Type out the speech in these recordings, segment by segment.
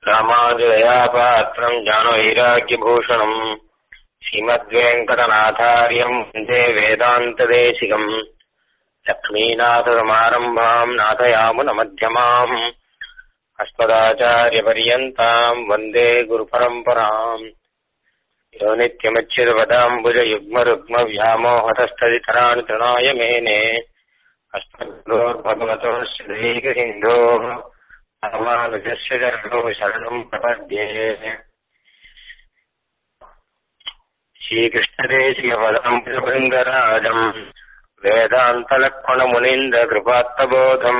ராமாஜயாபாத்திரம் ஜானவைராக்கியபூஷணம் ஸ்ரீமத்வேங்கடநாதாரியம் வந்தே வேதாந்ததேசிகம் லக்ஷ்மீநாதசமாரம்பாம் நாதயாமுனமध्यமாம் अस्मदाचार्यपर्यन्ताम् वन्दे गुरुपरम्पराम् यो नित्यमच्युतपदाम्बुजयुग्मरुग्मव्यामोहतस्तदितराणि तृणाय मेने अस्मद्गुरोर्भगवतोः श्रीकसिन्धोः रामानुजस्य चरणौ शरणम् प्रपद्ये श्रीकृष्णदेशीयपदाम्बुजभृङ्गराजम् वेदान्तलक्ष्मणमुनीन्द्रकृपात्तबोधम्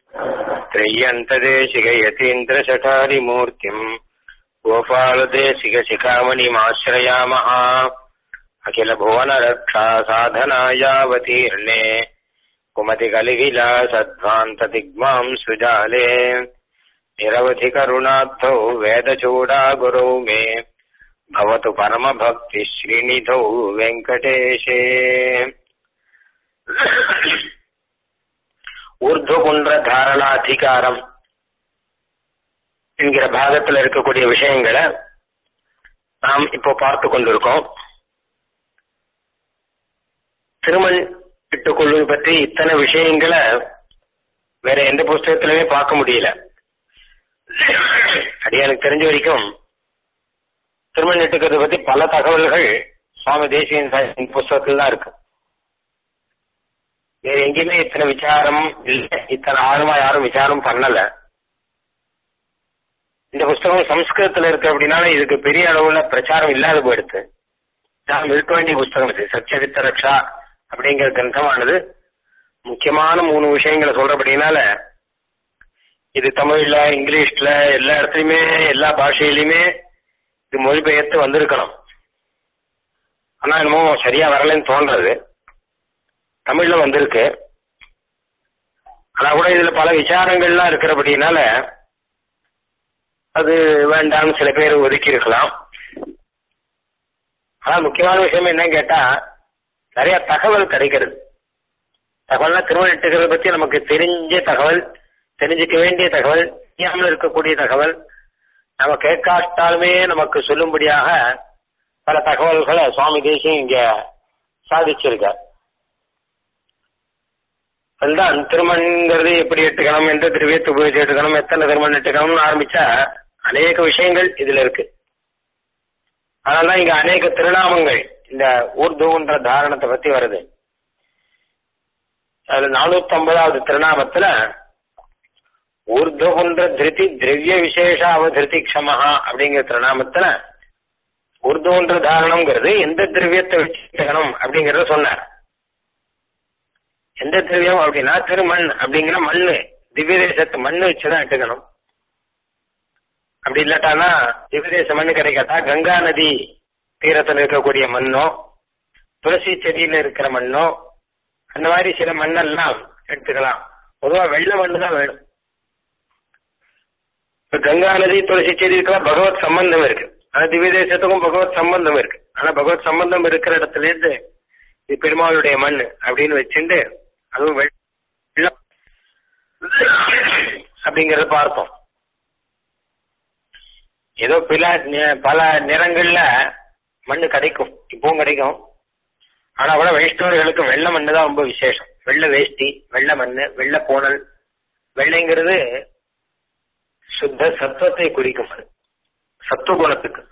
त्रय्यन्तदेशिकयतीन्द्रशठारिमूर्तिम् गोपालदेशिकशिखामणिमाश्रयामः अखिलभुवनरक्षा साधनायावतीर्णे कुमतिकलिविलासध्वान्तदिग्माम् सुजाले निरवधिकरुणार्थौ वेदचूडागुरौ मे भवतु परमभक्तिश्रीनिधौ वेङ्कटेशे ஊர்துகுன்ற தாரணாதிகாரம் என்கிற பாகத்தில் இருக்கக்கூடிய விஷயங்களை நாம் இப்போ பார்த்து கொண்டிருக்கோம் திருமண் இட்டுக் கொள்வது பற்றி இத்தனை விஷயங்களை வேற எந்த புஸ்தகத்திலுமே பார்க்க முடியல அது எனக்கு தெரிஞ்ச வரைக்கும் திருமண் இட்டுக்கிறத பத்தி பல தகவல்கள் சுவாமி தேசியன் புஸ்தகத்தில் தான் இருக்கு வேற எங்கேயுமே இத்தனை விசாரம் இல்லை இத்தனை ஆழமா யாரும் விசாரம் பண்ணல இந்த புஸ்தகம் சம்ஸ்கிருதத்துல இருக்கு அப்படின்னால இதுக்கு பெரிய அளவுல பிரச்சாரம் இல்லாத போயிடுது நாம் இருக்க வேண்டிய புஸ்தகம் இது சத்தியவித்த ரக்ஷா அப்படிங்கிற கிரந்தமானது முக்கியமான மூணு விஷயங்களை சொல்றபடினால இது தமிழ்ல இங்கிலீஷ்ல எல்லா இடத்துலயுமே எல்லா பாஷையிலுமே இது மொழிபெயர்த்து வந்திருக்கணும் ஆனா என்னமோ சரியா வரலன்னு தோன்றது தமிழ்ல வந்திருக்கு ஆனா கூட இதுல பல விசாரங்கள்லாம் இருக்கிறபடினால அது வேண்டாம்னு சில பேர் ஒதுக்கி இருக்கலாம் ஆனா முக்கியமான விஷயம் என்னன்னு கேட்டா நிறைய தகவல் கிடைக்கிறது தகவல்னா திருமணத்துக்கிறத பத்தி நமக்கு தெரிஞ்ச தகவல் தெரிஞ்சுக்க வேண்டிய தகவல் தெரியாமல் இருக்கக்கூடிய தகவல் நம்ம கேட்காட்டாலுமே நமக்கு சொல்லும்படியாக பல தகவல்களை சுவாமி தேசியம் இங்க சாதிச்சிருக்கார் அதுதான் திருமண்ங்கிறது எப்படி எடுத்துக்கணும் எந்த திரவியத்தை உபயோகிச்சு எடுத்துக்கணும் எத்தனை திருமணம் எடுத்துக்கணும்னு ஆரம்பிச்சா அநேக விஷயங்கள் இதுல இருக்கு அதனாலதான் இங்க அநேக திருநாமங்கள் இந்த ஊர்துன்ற தாரணத்தை பத்தி வருது அதுல நானூத்தி ஐம்பதாவது திருநாமத்துல ஊர்துகுன்ற திருதி திரவிய விசேஷ அவதிருதி க்ஷமஹா அப்படிங்கிற திருநாமத்துல ஊர்துகுன்ற தாரணம்ங்கிறது எந்த திரவியத்தை வச்சுக்கணும் அப்படிங்கறத சொன்னார் எந்த திரவியம் அப்படின்னா திருமண் அப்படிங்கிற மண்ணு திவ்ய தேசத்து மண்ணு வச்சுதான் எடுக்கணும் அப்படி இல்லாட்டானா திவ்ய தேச மண்ணு கிடைக்காட்டா கங்கா நதி தீரத்தில் இருக்கக்கூடிய மண்ணோ துளசி செடியில இருக்கிற மண்ணோ அந்த மாதிரி சில மண்ணெல்லாம் எடுத்துக்கலாம் பொதுவா வெள்ள மண்ணு தான் வேணும் இப்ப கங்கா நதி துளசி செடி இருக்கலாம் பகவத் சம்பந்தம் இருக்கு ஆனா திவ்ய தேசத்துக்கும் பகவத் சம்பந்தம் இருக்கு ஆனா பகவத் சம்பந்தம் இருக்கிற இடத்துல இருந்து இது பெருமாளுடைய மண் அப்படின்னு வச்சுட்டு அதுவும் வெள்ளம் அப்படிங்கறத பார்த்தோம் ஏதோ பல பல நிறங்கள்ல மண்ணு கிடைக்கும் இப்பவும் கிடைக்கும் ஆனா கூட வைஷ்ணவர்களுக்கு வெள்ளை மண்ணு தான் ரொம்ப விசேஷம் வெள்ளை வேஷ்டி வெள்ளை மண்ணு வெள்ளை போனல் வெள்ளைங்கிறது சுத்த சத்துவத்தை குறிக்கும் அது சத்துவ குணத்துக்கு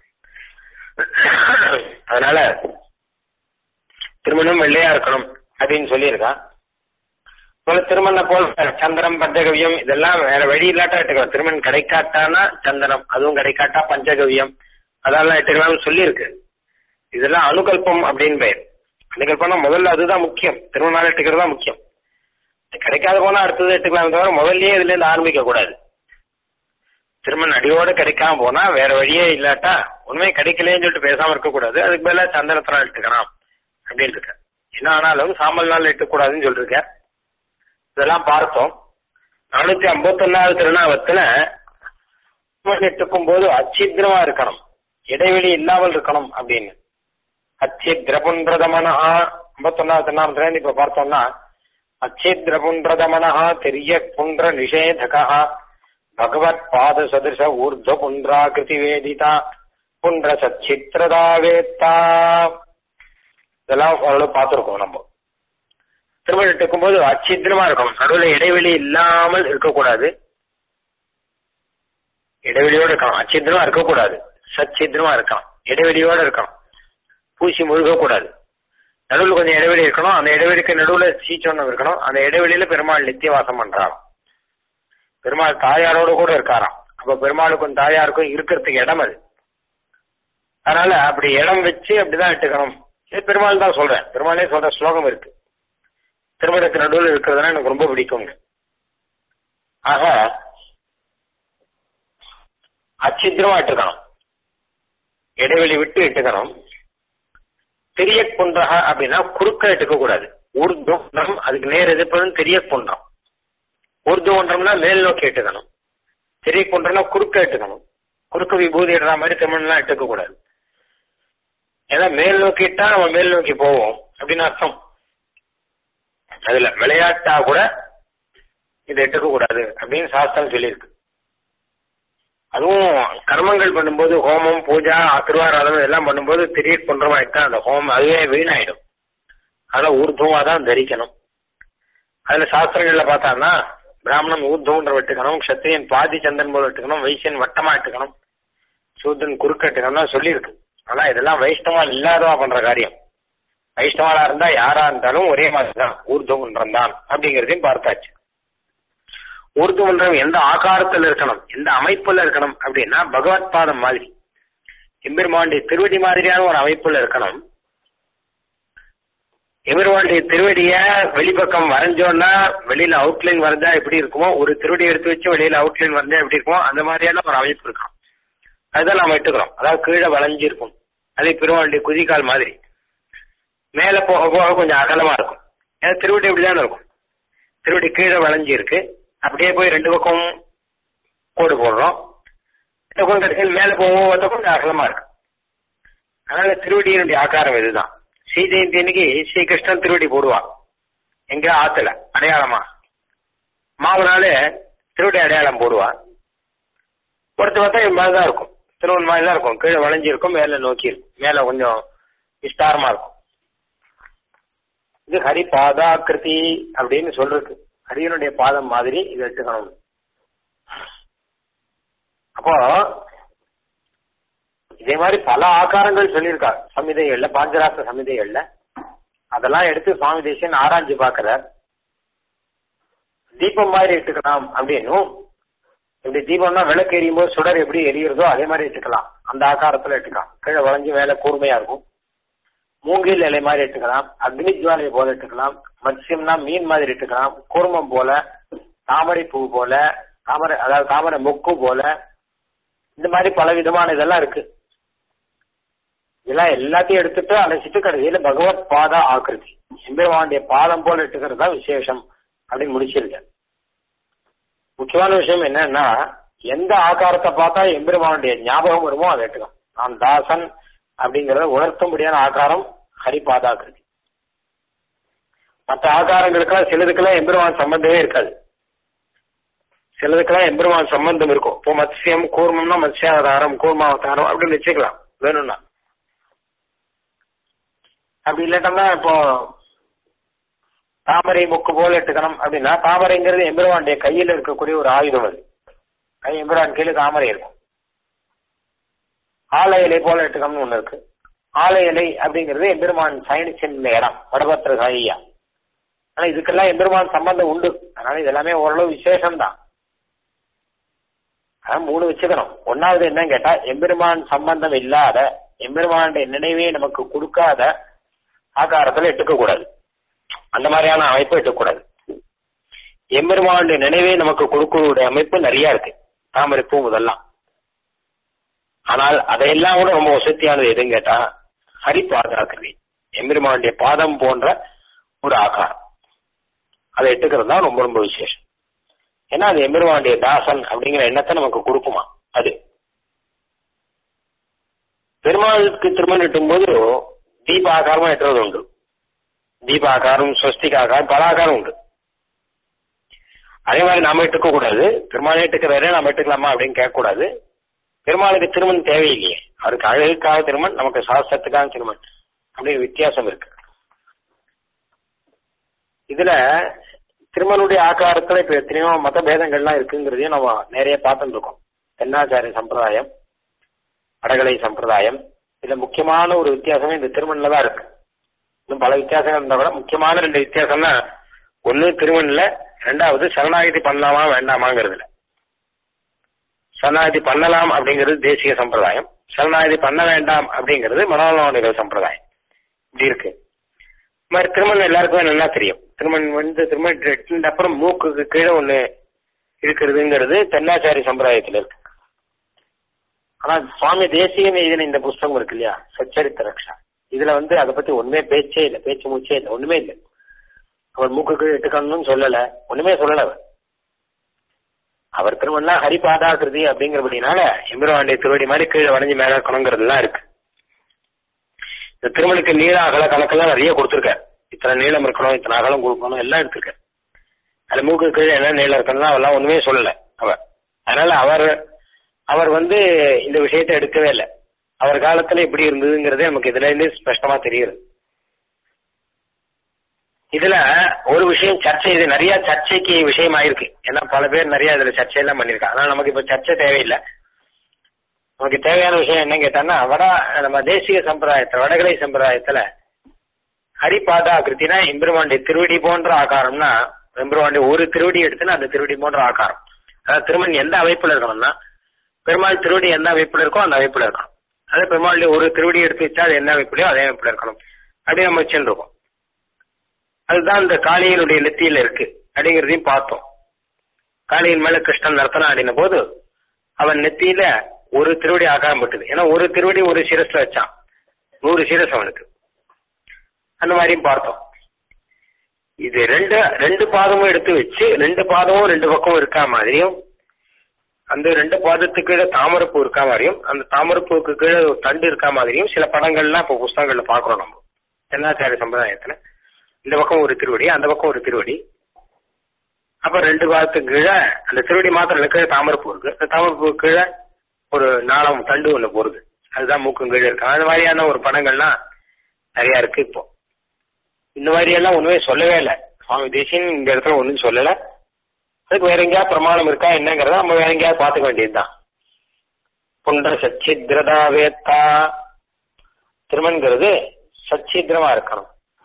அதனால திருமணம் வெள்ளையா இருக்கணும் அப்படின்னு சொல்லியிருக்கா போல திருமணம் போல் சந்திரம் பஞ்சகவியம் இதெல்லாம் வேற வழி இல்லாட்டா எடுத்துக்கலாம் திருமணம் கிடைக்காட்டானா சந்திரம் அதுவும் கிடைக்காட்டா பஞ்சகவியம் அதெல்லாம் எடுத்துக்கலாம்னு சொல்லியிருக்கு இதெல்லாம் அனுகல்பம் அப்படின்னு பெயர் அனுகல்பம்னா முதல்ல அதுதான் முக்கியம் திருமணம் எடுத்துக்கிறது தான் முக்கியம் கிடைக்காத போனா அடுத்தது எடுத்துக்கலாம் தவிர முதல்லயே இதுல இருந்து ஆரம்பிக்க கூடாது திருமணம் அடியோட கிடைக்காம போனா வேற வழியே இல்லாட்டா உண்மை கிடைக்கலன்னு சொல்லிட்டு பேசாம இருக்கக்கூடாது அதுக்கு மேல சந்தனத்தினால் எடுத்துக்கலாம் அப்படின்னு இருக்க என்ன ஆனாலும் சாம்பல் நாள் எடுக்கக்கூடாதுன்னு சொல்லிருக்க இதெல்லாம் பார்த்தோம் நானூத்தி ஐம்பத்தி ஒன்னாவது திருநாவத்துல எட்டுக்கும் போது அச்சித்திரமா இருக்கணும் இடைவெளி இல்லாமல் இருக்கணும் அப்படின்னு அச்சித்ரபுன்றதமனஹா ஐம்பத்தொன்னாவது திருநாமத்துல இப்ப பார்த்தோம்னா அச்சித்ரபுன்றதமனஹா தெரிய புன்ற நிஷேதகா பகவத் பாத சதிருஷ ஊர்த புன்றாகிருதி வேதிதா புன்ற சச்சித்திரதா வேத்தா இதெல்லாம் ஓரளவு பார்த்துருக்கோம் நம்ம திருமணம் இருக்கும்போது அச்சித்திரமா இருக்கும் நடுவில் இடைவெளி இல்லாமல் இருக்கக்கூடாது இடைவெளியோடு இருக்கலாம் அச்சித்திரமா இருக்கக்கூடாது சச்சித்திரமா இருக்கலாம் இடைவெளியோடு இருக்கலாம் பூசி முழுகக்கூடாது நடுவில் கொஞ்சம் இடைவெளி இருக்கணும் அந்த இடைவெளிக்கு நடுவில் சீச்சொன்னம் இருக்கணும் அந்த இடைவெளியில பெருமாள் நித்திய வாசம் பண்றாராம் பெருமாள் தாயாரோடு கூட இருக்காராம் அப்ப பெருமாளுக்கும் தாயாருக்கும் இருக்கிறதுக்கு இடம் அது அதனால அப்படி இடம் வச்சு அப்படிதான் இட்டுக்கணும் இது பெருமாள் தான் சொல்றேன் பெருமாளே சொல்ற ஸ்லோகம் இருக்கு திருமணத்துக்கு நடுவில் இருக்கிறதுனா எனக்கு ரொம்ப பிடிக்குங்க ஆக அச்சித்திரமா இட்டுக்கணும் இடைவெளி விட்டு இட்டுக்கணும் பெரிய குன்றக அப்படின்னா குறுக்க இட்டுக்க கூடாது ஊர்துவம் அதுக்கு நேர் எதிர்ப்பதும் பெரிய குன்றம் ஊர்துவன்றம்னா மேல் நோக்கி இட்டுக்கணும் பெரிய குன்றம்னா குறுக்க இட்டுக்கணும் குறுக்க விபூதி இடுற மாதிரி தமிழ்லாம் இட்டுக்க கூடாது ஏன்னா மேல் நோக்கி இட்டா நம்ம மேல் நோக்கி போவோம் அப்படின்னு அர்த்தம் அதுல விளையாட்டா கூட இதை எட்டுக்க கூடாது அப்படின்னு சாஸ்திரம் சொல்லியிருக்கு அதுவும் கர்மங்கள் பண்ணும்போது ஹோமம் பூஜா திருவாராதனம் எல்லாம் பண்ணும்போது திடீர் குன்றமாயிட்டா அந்த ஹோமம் அதுவே வீணாயிடும் அதனால ஊர்துவமா தான் தரிக்கணும் அதுல சாஸ்திரங்கள்ல பார்த்தான்னா பிராமணன் ஊர்துவன்ற வெட்டுக்கணும் க்ஷத்திரியன் பாதி சந்தன் போல வெட்டுக்கணும் வைசியன் வட்டமா வெட்டுக்கணும் சூத்திரன் குறுக்க வெட்டுக்கணும் சொல்லியிருக்கு ஆனா இதெல்லாம் வைஷ்ணவா இல்லாதவா பண்ற காரியம் வைஷ்ணவாளா இருந்தா யாரா இருந்தாலும் ஒரே மாதிரி தான் ஊர்துவன்றம் தான் அப்படிங்கறதையும் பார்த்தாச்சு ஊர்துவன்றம் எந்த ஆகாரத்தில் இருக்கணும் எந்த அமைப்புல இருக்கணும் அப்படின்னா பகவத் பாதம் மாதிரி எம்பெருமாண்டி திருவடி மாதிரியான ஒரு அமைப்புல இருக்கணும் எம்பெருமாண்டி திருவடிய வெளிப்பக்கம் வரைஞ்சோம்னா வெளியில அவுட்லைன் வரைஞ்சா எப்படி இருக்குமோ ஒரு திருவடி எடுத்து வச்சு வெளியில அவுட்லைன் வரைஞ்சா எப்படி இருக்குமோ அந்த மாதிரியான ஒரு அமைப்பு இருக்கும் அதுதான் நம்ம இட்டுக்கிறோம் அதாவது கீழே வளைஞ்சிருக்கும் அதே பெருமாண்டி குதிக்கால் மாதிரி மேல போக போக கொஞ்சம் அகலமா இருக்கும் ஏன்னா திருவடி இப்படிதானே இருக்கும் திருவடி கீழே வளைஞ்சி இருக்கு அப்படியே போய் ரெண்டு பக்கம் கோடு போடுறோம் இந்த பக்கம் கடைசியில் மேல போகும் அந்த கொஞ்சம் அகலமா இருக்கு அதனால திருவடியினுடைய ஆகாரம் இதுதான் ஸ்ரீ ஜெயந்தி அன்னைக்கு ஸ்ரீகிருஷ்ணன் திருவடி போடுவா எங்க ஆத்துல அடையாளமா மாவு நாள் திருவடி அடையாளம் போடுவா ஒருத்தர் பார்த்தா இது மாதிரி தான் இருக்கும் திருவன் மாதிரி தான் இருக்கும் கீழே வளைஞ்சி இருக்கும் மேல நோக்கி இருக்கும் மேல கொஞ்சம் விஸ்தாரமா இருக்கும் இது ஹரி பாதாக்கிருதி அப்படின்னு சொல்றது ஹரியனுடைய பாதம் மாதிரி இதை எடுத்துக்கணும் அப்போ இதே மாதிரி பல ஆகாரங்கள் சொல்லியிருக்கா சமிதைகள்ல பாஞ்சராச சமிதைகள்ல அதெல்லாம் எடுத்து சுவாமி தேசியன் ஆராய்ஞ்சு பாக்குறார் தீபம் மாதிரி எடுத்துக்கலாம் அப்படின்னும் இப்படி தீபம்னா விளக்கு எரியும் போது சுடர் எப்படி எரியுறதோ அதே மாதிரி எடுத்துக்கலாம் அந்த ஆகாரத்துல எடுத்துக்கலாம் கீழே வளைஞ்சு மேல கூர்மையா இருக்கும் மூங்கில் இலை மாதிரி எடுத்துக்கலாம் அக்னி ஜுவாலை போல எடுத்துக்கலாம் மத்சியம்னா மீன் மாதிரி எடுத்துக்கலாம் கூர்மம் போல தாமரை பூ போல தாமரை அதாவது தாமரை மொக்கு போல இந்த மாதிரி பல விதமான இதெல்லாம் இருக்கு இதெல்லாம் எல்லாத்தையும் எடுத்துட்டு அழைச்சிட்டு கடைசியில பகவத் பாத ஆக்கிருதி எம்பெருமானுடைய பாதம் போல எடுத்துக்கிறது தான் விசேஷம் அப்படின்னு முடிச்சிருக்கேன் முக்கியமான விஷயம் என்னன்னா எந்த ஆகாரத்தை பார்த்தா எம்பெருமானுடைய ஞாபகம் வருமோ அதை எடுத்துக்கலாம் நான் தாசன் அப்படிங்கறத உணர்த்தும்படியான ஆகாரம் ஹரிபாதாகிருதி மற்ற ஆகாரங்களுக்கெல்லாம் சிலதுக்கெல்லாம் எம்பெருமான் சம்பந்தமே இருக்காது சிலதுக்கெல்லாம் எம்பெருமான் சம்பந்தம் இருக்கும் இப்போ மத்சியம் கூர்மம்னா மத்ஸ்யாவதாரம் கூர்மாவதாரம் அப்படின்னு வச்சுக்கலாம் வேணும்னா அப்படி இல்லாட்டம்னா இப்போ தாமரை முக்கு போல எடுத்துக்கணும் அப்படின்னா தாமரைங்கிறது எம்பெருமானுடைய கையில் இருக்கக்கூடிய ஒரு ஆயுதம் அது கை எம்பெருமான் கீழே தாமரை இருக்கும் ஆலை இலை போல எடுத்துக்கணும்னு ஒண்ணு இருக்கு ஆலை இலை அப்படிங்கிறது எம்பெருமான் சயனிச்சின் இடம் வடபத்திர சாயியா ஆனா இதுக்கெல்லாம் எம்பெருமான் சம்பந்தம் உண்டு அதனால இதெல்லாமே ஓரளவு விசேஷம் தான் அதான் மூணு வச்சுக்கணும் ஒன்னாவது என்னன்னு கேட்டா எம்பெருமான் சம்பந்தம் இல்லாத எம்பெருமானுடைய நினைவே நமக்கு கொடுக்காத ஆகாரத்துல எடுத்துக்க கூடாது அந்த மாதிரியான அமைப்பு எடுக்கக்கூடாது எம்பெருமானுடைய நினைவே நமக்கு கொடுக்கக்கூடிய அமைப்பு நிறைய இருக்கு தாமரை பூ முதல்லாம் ஆனால் அதையெல்லாம் கூட ரொம்ப வசதியானது எதுன்னு கேட்டா ஹரிபாதாக்கிருதி எம்பெருமானுடைய பாதம் போன்ற ஒரு ஆகாரம் அதை எடுத்துக்கிறது தான் ரொம்ப ரொம்ப விசேஷம் ஏன்னா அது எம்பெருமானுடைய தாசன் அப்படிங்கிற எண்ணத்தை நமக்கு கொடுக்குமா அது பெருமாளுக்கு திருமணம் எட்டும் போது தீப ஆகாரமா எட்டுறது உண்டு தீப ஆகாரம் ஸ்வஸ்திக ஆகாரம் பல ஆகாரம் உண்டு அதே மாதிரி நாம இட்டுக்க கூடாது பெருமாள் இட்டுக்கிறாரு நாம இட்டுக்கலாமா அப்படின்னு கேட்கக்கூடாது பெருமாளுக்கு திருமணம் தேவையில்லையே அவருக்கு அழகுக்காக திருமண் நமக்கு சாஸ்திரத்துக்காக திருமண் அப்படின்னு வித்தியாசம் இருக்கு இதுல திருமணுடைய ஆக்காரத்துல இப்ப எத்தனையோ மத பேதங்கள்லாம் இருக்குங்கிறதையும் நம்ம நிறைய பார்த்துட்டு இருக்கோம் தென்னாச்சாரிய சம்பிரதாயம் அடகலை சம்பிரதாயம் இதுல முக்கியமான ஒரு வித்தியாசமே இந்த திருமணில தான் இருக்கு இன்னும் பல வித்தியாசங்கள் இருந்தா கூட முக்கியமான ரெண்டு வித்தியாசம்னா ஒன்னு திருமணில ரெண்டாவது சரணாகதி பண்ணலாமா வேண்டாமாங்கிறதுல சரணாகதி பண்ணலாம் அப்படிங்கிறது தேசிய சம்பிரதாயம் சரணாகதி பண்ண வேண்டாம் அப்படிங்கிறது மனோலோனிகள் சம்பிரதாயம் இப்படி இருக்கு இது மாதிரி திருமணம் எல்லாருக்குமே நல்லா தெரியும் திருமணம் வந்து திருமணம் அப்புறம் மூக்குக்கு கீழே ஒண்ணு இருக்கிறதுங்கிறது தென்னாச்சாரி சம்பிரதாயத்துல இருக்கு ஆனா சுவாமி தேசியம் எழுதின இந்த புஸ்தகம் இருக்கு இல்லையா சச்சரித்த ரக்ஷா இதுல வந்து அதை பத்தி ஒண்ணுமே பேச்சே இல்லை பேச்சு மூச்சே இல்லை ஒண்ணுமே இல்லை அவர் மூக்குக்கு இட்டுக்கணும்னு சொல்லல ஒண்ணுமே சொல்லல அவர் அவர் திருமணம் ஹரிபாதாகிருதி அப்படிங்கிறபடினால எம்பிரவாண்டிய திருவடி மாதிரி கீழே வளைஞ்சு மேல இருக்கணுங்கிறதுலாம் இருக்கு இந்த திருமணுக்கு நீள அகல கணக்கெல்லாம் நிறைய கொடுத்துருக்காரு இத்தனை நீளம் இருக்கணும் இத்தனை அகலம் கொடுக்கணும் எல்லாம் எடுத்திருக்காரு அது மூக்கு கீழே என்ன நீளம் இருக்கணும் அதெல்லாம் ஒண்ணுமே சொல்லல அவர் அதனால அவர் அவர் வந்து இந்த விஷயத்தை எடுக்கவே இல்லை அவர் காலத்துல எப்படி இருந்ததுங்கிறதே நமக்கு இதுல இருந்து ஸ்பஷ்டமா தெரியுது இதுல ஒரு விஷயம் சர்ச்சை இது நிறைய சர்ச்சைக்கு விஷயம் ஆயிருக்கு ஏன்னா பல பேர் நிறைய இதுல சர்ச்சையெல்லாம் பண்ணிருக்காங்க அதனால நமக்கு இப்ப சர்ச்சை தேவையில்லை நமக்கு தேவையான விஷயம் என்ன கேட்டான்னா வட நம்ம தேசிய சம்பிரதாயத்துல வடகலை சம்பிரதாயத்துல ஹரிபாதா கிருத்தினா எம்பெருமாண்டி திருவடி போன்ற ஆகாரம்னா எம்பெருமாண்டி ஒரு திருவடி எடுத்துன்னா அந்த திருவடி போன்ற ஆகாரம் அதாவது திருமண் எந்த அமைப்புல இருக்கணும்னா பெருமாள் திருவடி எந்த அமைப்புல இருக்கோ அந்த அமைப்புல இருக்கணும் அதே பெருமாளுடைய ஒரு திருவடி எடுத்து வச்சா அது என்ன அமைப்புலையோ அதே அமைப்புல இருக்கணும் அப்படி நம்ம வச்சுருக்கோம் அதுதான் இந்த காளியினுடைய நெத்தியில இருக்கு அப்படிங்கிறதையும் பார்த்தோம் காளியின் மேல கிருஷ்ணன் நர்த்தனம் ஆடின போது அவன் நெத்தியில ஒரு திருவடி ஆகாரம் பட்டுது ஏன்னா ஒரு திருவடி ஒரு சிரஸ்ல வச்சான் நூறு சிரஸ் அவனுக்கு அந்த மாதிரியும் பார்த்தோம் இது ரெண்டு ரெண்டு பாதமும் எடுத்து வச்சு ரெண்டு பாதமும் ரெண்டு பக்கமும் இருக்கா மாதிரியும் அந்த ரெண்டு பாதத்துக்கு கீழே தாமரப்பூ இருக்கா மாதிரியும் அந்த தாமரப்பூவுக்கு கீழே ஒரு தண்டு இருக்கா மாதிரியும் சில படங்கள்லாம் இப்போ புஸ்தகங்கள்ல பாக்குறோம் நம்ம தென்னாச்சாரிய சம்பிரதாயத்துல இந்த பக்கம் ஒரு திருவடி அந்த பக்கம் ஒரு திருவடி அப்ப ரெண்டு பாதத்துக்கு கீழே அந்த திருவடி மாத்திரம் கீழே தாமரப்பூ இருக்கு அந்த தாமரப்பூ கீழே ஒரு நாளம் தண்டு ஒண்ணு போறது அதுதான் மூக்கும் கீழே இருக்கு அந்த மாதிரியான ஒரு படங்கள்லாம் நிறைய இருக்கு இப்போ இந்த மாதிரி எல்லாம் ஒண்ணுமே சொல்லவே இல்லை சுவாமி தேசியன் இந்த இடத்துல ஒண்ணும் சொல்லல அதுக்கு வேற எங்கேயாவது பிரமாணம் இருக்கா என்னங்கிறத நம்ம வேற எங்கேயாவது பாத்துக்க வேண்டியதுதான் புண்ட சச்சித்ரதா வேத்தா திருமண்கிறது சச்சித்திரமா இருக்கணும்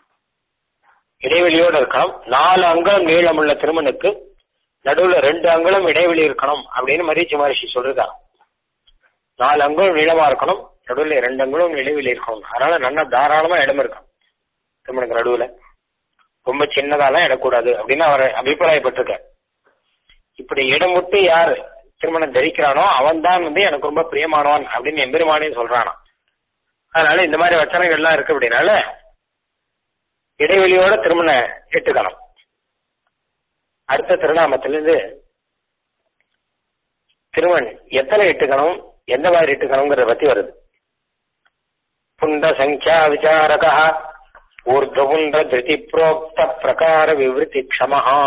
இடைவெளியோட இருக்கணும் நாலு அங்குலம் நீளமுள்ள திருமணுக்கு நடுவுல ரெண்டு அங்குலம் இடைவெளி இருக்கணும் அப்படின்னு மரீச்சி மகர்ஷி சொல்றாங்க நாலு அங்குலம் நீளமா இருக்கணும் நடுவுல ரெண்டு அங்குலம் இடைவெளி இருக்கணும் அதனால நல்லா தாராளமா இடம் இருக்கும் திருமணுக்கு நடுவுல ரொம்ப சின்னதாலாம் இடக்கூடாது அப்படின்னு அவர் அபிப்பிராயப்பட்டிருக்கார் இப்படி இடம் விட்டு யார் திருமணம் தரிக்கிறானோ அவன் தான் வந்து எனக்கு ரொம்ப பிரியமானவன் அப்படின்னு எம்பெருமானே சொல்றானா அதனால இந்த மாதிரி வச்சனங்கள்லாம் இருக்கு அப்படின்னால இடைவெளியோட திருமணம் எட்டுக்கணும் அடுத்த திருநாமத்திலிருந்து திருமண் எத்தனை எட்டுக்கணும் எந்த மாதிரி எட்டுக்கணுங்கிறத பத்தி வருது புண்ட சங்கியா விசாரக ஊர்துபுண்ட திருதி புரோக்த பிரகார விவருத்தி க்ஷமஹா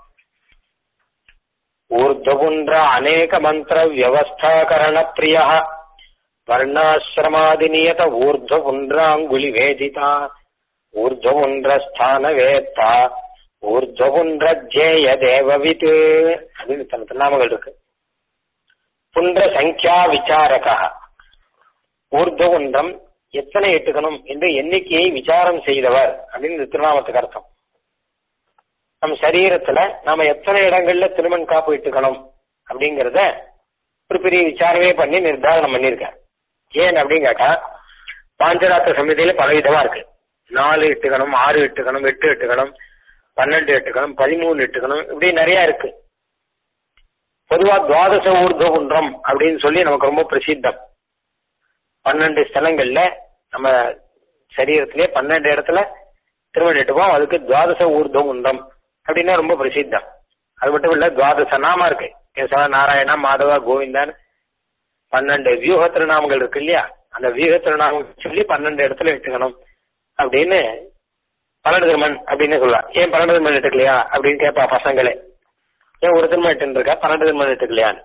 ऊर्ध्वपुण्ड्र अनेकमन्त्रव्यवस्थाकरणप्रियः वर्णाश्रमादिनियत ऊर्ध्वपुण्ड्राङ्गुलिवेदिता ऊर्ध्वपुण्ड्रस्थानवेत्ता ऊर्ध्वपुण्ड्रஜேய தேவவித் அப்படின்னு தன் திருநாமங்கள் இருக்கு புண்ட சங்கியா விசாரக ஊர்துவன்றம் எத்தனை எட்டுக்கணும் என்று எண்ணிக்கையை விசாரம் செய்தவர் அப்படின்னு இந்த திருநாமத்துக்கு அர்த்தம் நம் சரீரத்துல நாம எத்தனை இடங்கள்ல திருமண் காப்பு இட்டுக்கணும் அப்படிங்கறத ஒரு பெரிய விசாரமே பண்ணி நிர்தாரணம் பண்ணிருக்கார் ஏன் அப்படின்னு கேட்டா பாஞ்சராத்த சமிதியில பல விதமா இருக்கு நாலு எட்டுக்கணும் ஆறு எட்டுக்கணும் எட்டு எட்டுக்கணும் பன்னெண்டு எட்டுக்கணும் பதிமூணு எட்டுக்கணும் இப்படி நிறைய இருக்கு பொதுவா துவாதச ஊர்த குன்றம் அப்படின்னு சொல்லி நமக்கு ரொம்ப பிரசித்தம் பன்னெண்டு ஸ்தலங்கள்ல நம்ம சரீரத்திலே பன்னெண்டு இடத்துல திருமணம் எட்டுப்போம் அதுக்கு துவாதச ஊர்த குன்றம் அப்படின்னா ரொம்ப பிரசித்தம் அது மட்டும் இல்ல துவாதச நாமா இருக்கு கேசவ நாராயணா மாதவா கோவிந்தான் பன்னெண்டு வியூக திருநாமங்கள் இருக்கு இல்லையா அந்த வியூக திருநாமம் சொல்லி பன்னெண்டு இடத்துல எடுத்துக்கணும் அப்படின்னு பன்னெண்டு திருமண் அப்படின்னு சொல்லலாம் ஏன் பன்னெண்டு திருமண் எடுத்துக்கலையா அப்படின்னு கேட்பா பசங்களே ஏன் ஒரு திருமணம் எட்டு இருக்கா பன்னெண்டு திருமணம் எட்டுக்கலையான்னு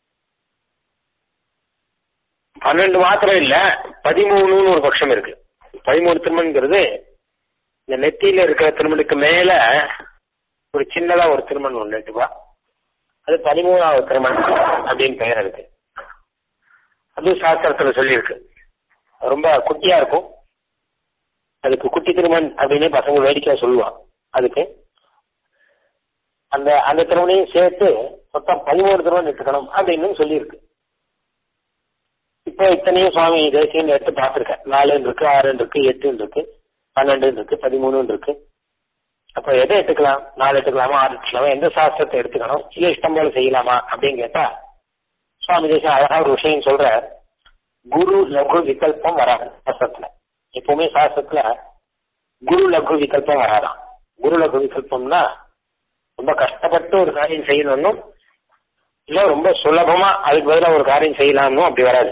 பன்னெண்டு மாத்திரம் இல்ல பதிமூணுன்னு ஒரு பட்சம் இருக்கு பதிமூணு திருமணங்கிறது இந்த நெத்தியில இருக்கிற திருமணுக்கு மேல ஒரு சின்னதா ஒரு திருமணம் ஒன்று எட்டுவா அது பதிமூணாவது திருமணம் அப்படின்னு பெயர் இருக்கு அதுவும் சாஸ்திரத்துல சொல்லியிருக்கு ரொம்ப குட்டியா இருக்கும் அதுக்கு குட்டி திருமண் அப்படின்னு பசங்க வேடிக்கையா சொல்லுவான் அதுக்கு அந்த அந்த திருமணையும் சேர்த்து மொத்தம் பதிமூணு திருமணம் எடுத்துக்கணும் அப்படின்னு சொல்லியிருக்கு இப்போ இத்தனையும் சுவாமி தேசியம் எடுத்து பார்த்துருக்கேன் நாலுன்னு இருக்கு ஆறுன்னு இருக்கு எட்டுன்னு இருக்கு பன்னெண்டுன்னு இருக்கு பதிமூணுன்னு இருக்கு அப்ப எதை எடுத்துக்கலாம் நாலு எடுத்துக்கலாமா ஆறு எடுத்துக்கலாமா எந்த சாஸ்திரத்தை எடுத்துக்கணும் இல்ல இஷ்டம் போல செய்யலாமா அப்படின்னு கேட்டா சுவாமி தேசம் அழகா ஒரு விஷயம் சொல்ற குரு லகு விகல்பம் வராது சாஸ்திரத்துல எப்பவுமே சாஸ்திரத்துல குரு லகு விகல்பம் வராதான் குரு லகு விகல்பம்னா ரொம்ப கஷ்டப்பட்டு ஒரு காரியம் செய்யணும்னும் இல்ல ரொம்ப சுலபமா அதுக்கு பதிலாக ஒரு காரியம் செய்யலாம்னு அப்படி வராது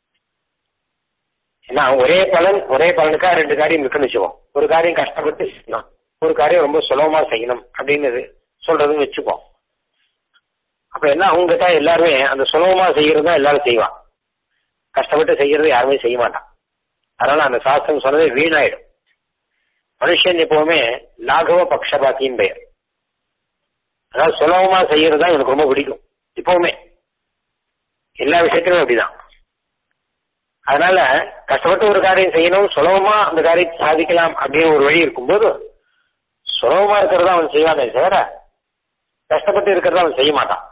ஏன்னா ஒரே பலன் ஒரே பலனுக்காக ரெண்டு காரியம் இருக்குன்னு வச்சுப்போம் ஒரு காரியம் கஷ்டப்பட்டு செய்யணும் ஒரு காரியம் ரொம்ப சுலபமா செய்யணும் அப்படின்னு சொல்றதுன்னு வச்சுப்போம் அப்ப என்ன அவங்க தான் எல்லாருமே அந்த சுலபமா செய்யறது தான் எல்லாரும் செய்வான் கஷ்டப்பட்டு செய்யறது யாருமே செய்ய மாட்டான் அதனால அந்த சாஸ்திரம் சொன்னதே வீணாயிடும் மனுஷன் எப்பவுமே லாகவ பக்ஷபாத்தியின் பெயர் அதாவது சுலபமா செய்யறது தான் எனக்கு ரொம்ப பிடிக்கும் எப்பவுமே எல்லா விஷயத்திலும் அப்படிதான் அதனால கஷ்டப்பட்டு ஒரு காரியம் செய்யணும் சுலபமா அந்த காரியத்தை சாதிக்கலாம் அப்படின்னு ஒரு வழி இருக்கும்போது சுலபமா இருக்கிறத அவன் செய்வானே தவிர கஷ்டப்பட்டு இருக்கிறத அவன் செய்ய மாட்டான்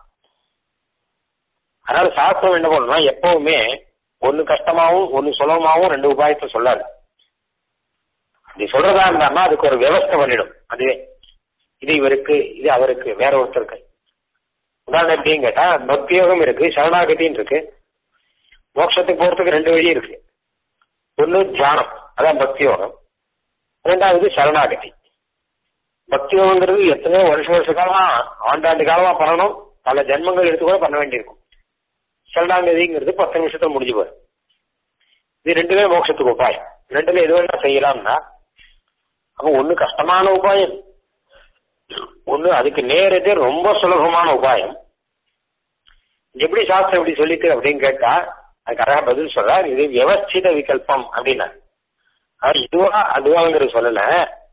அதனால சாஸ்திரம் என்ன பண்ணணும்னா எப்பவுமே ஒன்னு கஷ்டமாவும் ஒன்னு சுலபமாவும் ரெண்டு உபாயத்தை சொல்லாது அப்படி சொல்றதா இருந்தான்னா அதுக்கு ஒரு விவஸ்தை பண்ணிடும் அதுவே இது இவருக்கு இது அவருக்கு வேற ஒருத்தருக்கு உதாரணம் எப்படின்னு கேட்டா பக்தியோகம் இருக்கு சரணாகதின்னு இருக்கு மோட்சத்துக்கு போறதுக்கு ரெண்டு வழி இருக்கு ஒன்னு தியானம் அதான் பக்தி யோகம் ரெண்டாவது சரணாகதி பக்தி யோகங்கிறது எத்தனையோ வருஷ வருஷ காலமா ஆண்டாண்டு காலமா பண்ணணும் பல ஜென்மங்கள் எடுத்து கூட பண்ண வேண்டியிருக்கும் சரணாகதிங்கிறது பத்து நிமிஷத்துல முடிஞ்சு போயிடும் இது ரெண்டுமே மோட்சத்துக்கு உபாயம் ரெண்டுல எது வேணா செய்யலாம்னா அப்போ ஒண்ணு கஷ்டமான உபாயம் ஒண்ணு அதுக்கு நேரதே ரொம்ப சுலபமான உபாயம் எப்படி சாஸ்திரம் எப்படி சொல்லிட்டு அப்படின்னு கேட்டா அதுக்கு அழகா பதில் சொல்றார் இது வியவஸ்தித விகல்பம் அப்படின்னா அது இதுவா அதுவாங்கிறது சொல்லல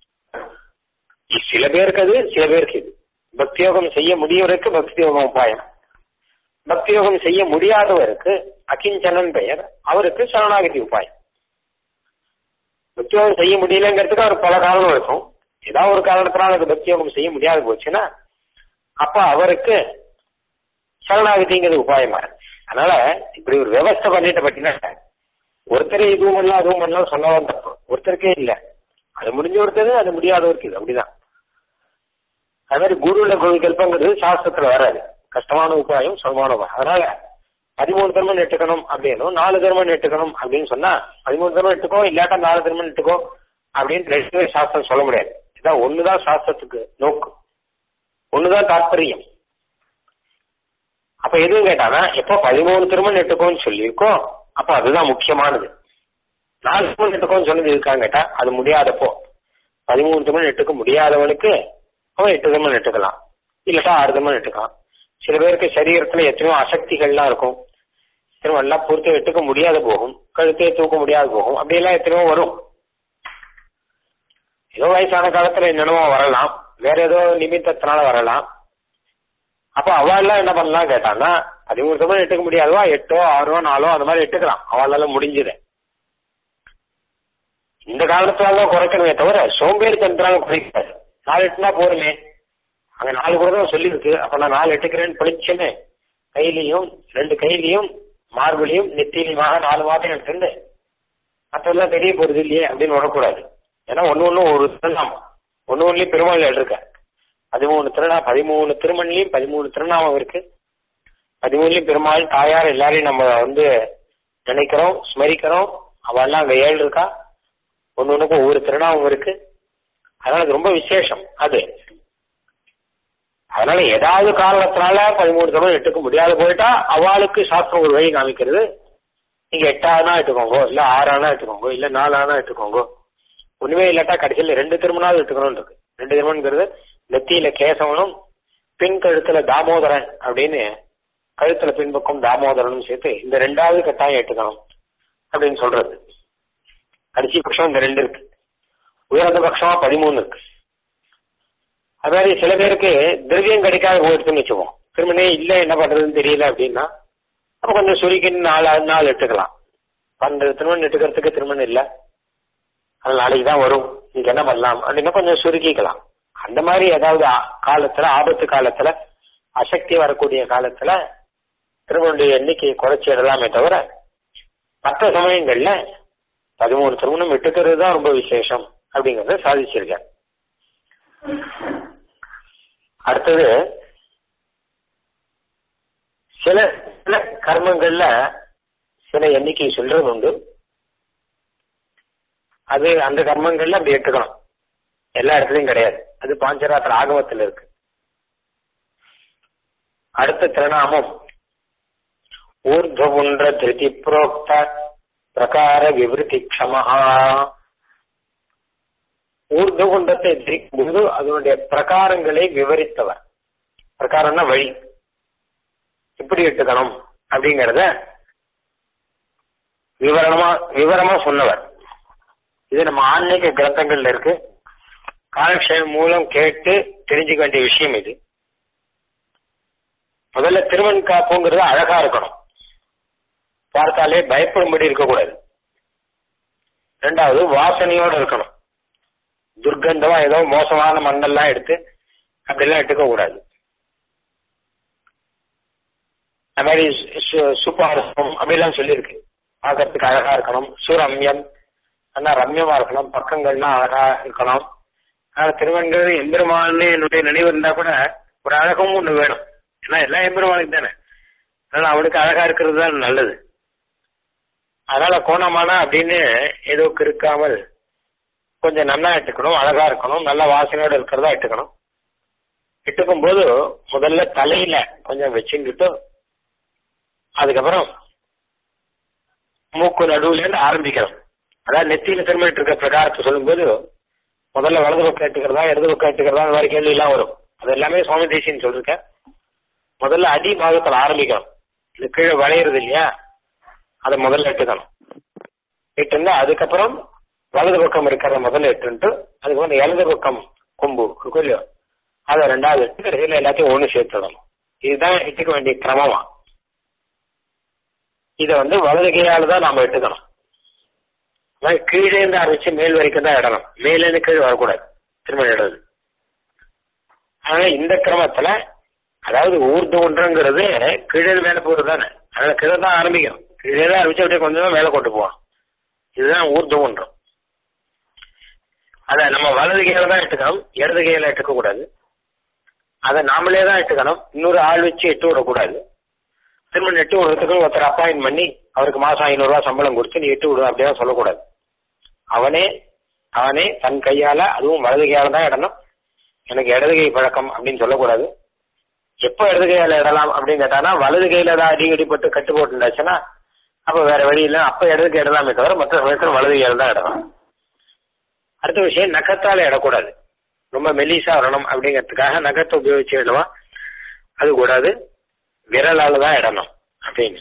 சில பேருக்கு அது சில பேருக்கு இது பக்தி யோகம் செய்ய முடியவருக்கு பக்தி யோகம் உபாயம் பக்தி யோகம் செய்ய முடியாதவருக்கு அகிஞ்சனன் பெயர் அவருக்கு சரணாகதி உபாயம் பக்தி யோகம் செய்ய முடியலங்கிறதுக்கு அவர் பல காரணம் இருக்கும் ஏதாவது ஒரு காரணத்தினால அது பக்தி யோகம் செய்ய முடியாது போச்சுன்னா அப்ப அவருக்கு சரணாகதிங்கிறது உபாயமா இருக்கு அதனால இப்படி ஒரு விவஸ்தை பண்ணிட்ட பட்டினா ஒருத்தர் இதுவும் பண்ணலாம் அதுவும் பண்ணலாம் சொன்னதான் தப்பு ஒருத்தருக்கே இல்ல அது முடிஞ்ச ஒருத்தர் அது முடியாதவருக்கு இது அப்படிதான் அது மாதிரி குருல விகல்பங்கிறது சாஸ்திரத்துல வராது கஷ்டமான உபாயம் சுலமான உபாயம் அதனால பதிமூணு தர்மம் எட்டுக்கணும் அப்படின்னும் நாலு தர்மம் எட்டுக்கணும் அப்படின்னு சொன்னா பதிமூணு தர்மம் எட்டுக்கோ இல்லாட்டா நாலு தர்மம் எட்டுக்கோ அப்படின்னு ரெண்டு சாஸ்திரம் சொல்ல முடியாது இதான் ஒண்ணுதான் சாஸ்திரத்துக்கு நோக்கு ஒண்ணுதான் தாற்பயம் அப்ப எதுவும் கேட்டானா எப்போ பதிமூணு திருமணம் எட்டுக்கோன்னு சொல்லியிருக்கோம் அப்ப அதுதான் முக்கியமானது நாலு திருமணம் எட்டுக்கோன்னு சொன்னது இருக்கான்னு கேட்டா அது முடியாதப்போ பதிமூணு திருமணம் எட்டுக்க முடியாதவனுக்கு அவன் எட்டு திருமணம் எட்டுக்கலாம் இல்லட்டா ஆறு திருமணம் எட்டுக்கலாம் சில பேருக்கு சரீரத்துல எத்தனையோ அசக்திகள்லாம் இருக்கும் திரும்ப எல்லாம் பூர்த்தி எட்டுக்க முடியாது போகும் கழுத்தையே தூக்க முடியாது போகும் அப்படியெல்லாம் எத்தனையோ வரும் ஏதோ வயசான காலத்துல என்னென்னமோ வரலாம் வேற ஏதோ நிமித்தத்தினால வரலாம் அப்ப அவள்லாம் என்ன பண்ணலாம் கேட்டான்னா பதிமூணு சமயம் எட்டுக்க முடியாதுவா எட்டோ ஆறோ நாலோ அந்த மாதிரி எட்டுக்கலாம் அவளால முடிஞ்சது இந்த காலத்துல குறைக்கணுமே தவிர சோம்பேறி தந்திராங்க குறைக்காது நாலு எட்டுனா போருமே அங்க நாலு கூட தான் சொல்லியிருக்கு அப்ப நான் நாலு எட்டுக்கிறேன்னு படிச்சேன்னு கையிலையும் ரெண்டு கையிலையும் மார்பிலையும் நெத்திலையுமாக நாலு மாதம் எடுத்துருந்து மற்றெல்லாம் தெரிய போறது இல்லையே அப்படின்னு விடக்கூடாது ஏன்னா ஒன்னு ஒண்ணு ஒரு திருநாமம் ஒன்னு ஒன்னுலயும் பெருமாள் இருக்க பதிமூணு திருநா பதிமூணு திருமணிலையும் பதிமூணு திருநாமம் இருக்கு பதிமூணுலயும் பெருமாள் தாயார் எல்லாரையும் நம்ம வந்து நினைக்கிறோம் ஸ்மரிக்கிறோம் அவெல்லாம் அங்க ஏழு இருக்கா ஒன்னு ஒண்ணுக்கும் ஒவ்வொரு திருநாமம் இருக்கு அதனால அது ரொம்ப விசேஷம் அது அதனால ஏதாவது காரணத்தினால பதிமூணு தமிழ் எட்டுக்க முடியாது போயிட்டா அவளுக்கு சாஸ்திரம் ஒரு வழி காமிக்கிறது நீங்க எட்டானா எடுத்துக்கோங்க இல்ல ஆறானா எடுத்துக்கோங்க இல்ல நாலானா எடுத்துக்கோங்க ஒண்ணுமே இல்லாட்டா கடைசியில் ரெண்டு திருமணாவது எடுத்துக்கணும்னு இருக்கு ரெண்டு திருமணங்கிறது நெத்தியில கேசவனும் பின் கழுத்துல தாமோதரன் அப்படின்னு கழுத்துல பின்பக்கம் தாமோதரனும் சேர்த்து இந்த ரெண்டாவது கட்டாயம் ஏற்றுக்கணும் அப்படின்னு சொல்றது கடைசி பட்சம் இந்த ரெண்டு இருக்கு உயர்ந்த பட்சமா பதிமூணு இருக்கு அது மாதிரி சில பேருக்கு திரவியம் கிடைக்காத போயிடுச்சுன்னு வச்சுப்போம் திருமணே இல்ல என்ன பண்றதுன்னு தெரியல அப்படின்னா அப்ப கொஞ்சம் சுருக்கின்னு நாலு நாள் எடுத்துக்கலாம் பன்னெண்டு திருமணம் எடுக்கிறதுக்கு திருமணம் இல்ல அது நாளைக்கு தான் வரும் நீங்க என்ன பண்ணலாம் அப்படின்னா கொஞ்சம் சுருக்கிக்கலாம் அந்த மாதிரி ஏதாவது ஆ- காலத்துல ஆபத்து காலத்துல அசக்தி வரக்கூடிய காலத்துல திருமணுடைய எண்ணிக்கையை குறைச்சி இடலாமே தவிர மற்ற சமயங்கள்ல பதிமூணு திருமணம் விட்டுக்கிறது தான் ரொம்ப விசேஷம் அப்படிங்கறத சாதிச்சிருக்கார் அடுத்தது சில சில கர்மங்கள்ல சில எண்ணிக்கை சொல்றது உண்டு அது அந்த கர்மங்கள்ல அப்படி எடுத்துக்கணும் எல்லா இடத்துலயும் கிடையாது அது பாஞ்சராத்திர ஆகமத்தில் இருக்கு அடுத்த திருநாமம் ஊர்துவன்ற திருதி புரோக்த பிரகார விவருத்தி க்ஷமஹா ஊர்துகுண்டத்தை தரிக்கும் போது அதனுடைய பிரகாரங்களை விவரித்தவர் பிரகாரம்னா வழி எப்படி எடுத்துக்கணும் அப்படிங்கறத விவரமா விவரமா சொன்னவர் இது நம்ம ஆன்மீக கிரந்தங்கள்ல இருக்கு காலக்ஷேபம் மூலம் கேட்டு தெரிஞ்சுக்க வேண்டிய விஷயம் இது முதல்ல திருமண் காப்புங்கிறது அழகா இருக்கணும் பார்த்தாலே பயப்படும்படி இருக்கக்கூடாது ரெண்டாவது வாசனையோட இருக்கணும் துர்க்கந்தமா ஏதோ மோசமான மண்ணெல்லாம் எடுத்து அப்படிலாம் எடுத்துக்க கூடாது அது மாதிரி சு- சு- சுப்பாரசம் அப்படிலாம் சொல்லியிருக்கு பார்க்கறதுக்கு அழகா இருக்கணும் சுரம்யம் ஆனா ரம்யமா இருக்கணும் பக்கங்கள்லாம் அழகா இருக்கணும் ஆனா திருவன்கிறது எம்பெருமான்னு என்னுடைய நினைவு இருந்தா கூட ஒரு அழகும் ஒண்ணு வேணும் ஏன்னா எல்லாம் எம்பெருமானுக்கு தானே அதனால அவனுக்கு அழகா இருக்கிறது தான் நல்லது அதனால கோணமானா அப்படின்னு ஏதோ கிறுக்காமல் கொஞ்சம் நல்லா இட்டுக்கணும் அழகா இருக்கணும் நல்ல வாசனையோட இருக்கிறதா இட்டுக்கணும் இட்டுக்கும் போது முதல்ல தலையில கொஞ்சம் வச்சுக்கிட்டு அதுக்கப்புறம் மூக்கு நடுவுல இருந்து ஆரம்பிக்கணும் அதாவது நெத்தியில திரும்பிட்டு இருக்க பிரகாரத்தை சொல்லும்போது முதல்ல வலது பக்கம் எடுத்துக்கிறதா இடது பக்கம் எடுத்துக்கிறதா அந்த மாதிரி கேள்வி எல்லாம் வரும் அது எல்லாமே சுவாமி தேசியன்னு சொல்லிருக்கேன் முதல்ல அடி பாகத்துல ஆரம்பிக்கணும் இது கீழே வளையிறது இல்லையா அதை முதல்ல எடுத்துக்கணும் இட்டுன்னா அதுக்கப்புறம் வலது பக்கம் இருக்கிறத முதல்ல எட்டுன்ட்டு அதுக்கப்புறம் இந்த இடது பக்கம் கொம்பு இருக்கும் இல்லையோ அதை ரெண்டாவது எட்டு கடைசியில் எல்லாத்தையும் ஒன்று சேர்த்துடணும் இதுதான் இட்டுக்க வேண்டிய கிரமமா இதை வந்து வலது கையால தான் நாம எடுத்துக்கணும் அதாவது கீழே இருந்து ஆரம்பிச்சு மேல் வரைக்கும் தான் இடணும் மேல இருந்து கீழே வரக்கூடாது திரும்ப இடுறது ஆனா இந்த கிரமத்துல அதாவது ஊர்து ஒன்றுங்கிறது கீழே இருந்து மேல போறது தானே அதனால கீழே தான் ஆரம்பிக்கும் கீழே தான் ஆரம்பிச்சு அப்படியே கொஞ்சம் மேல கொண்டு போவோம் இதுதான் ஊர்து ஒன்றும் அத நம்ம வலது கையில தான் எடுத்துக்கணும் இடது கையில எடுத்துக்க கூடாது அதை நாமளே தான் எடுத்துக்கணும் இன்னொரு ஆள் வச்சு எட்டு விடக்கூடாது திரும்ப நெட்டு விடுறதுக்கு ஒருத்தர் அப்பாயின் பண்ணி அவருக்கு மாசம் ஐநூறு ரூபாய் சம்பளம் கொடுத்து நீ எட்டு விடு அப்படியே சொல்லக்கூடாது அவனே அவனே தன் கையால அதுவும் வலது கையால தான் இடணும் எனக்கு இடது கை பழக்கம் அப்படின்னு சொல்லக்கூடாது எப்போ இடது கையால இடலாம் அப்படின்னு கேட்டானா வலது கையில தான் அடிக்கடிப்பட்டு கட்டு போட்டுருந்தாச்சுன்னா அப்ப வேற வழி இல்லை அப்ப இடது கை இடலாமே தவிர மற்ற சமயத்தில் வலது கையால தான் இடலாம் அடுத்த விஷயம் நகத்தால இடக்கூடாது ரொம்ப மெலிசா வரணும் அப்படிங்கிறதுக்காக நகத்தை உபயோகிச்சு இடவா அது கூடாது விரலால தான் இடணும் அப்படின்னு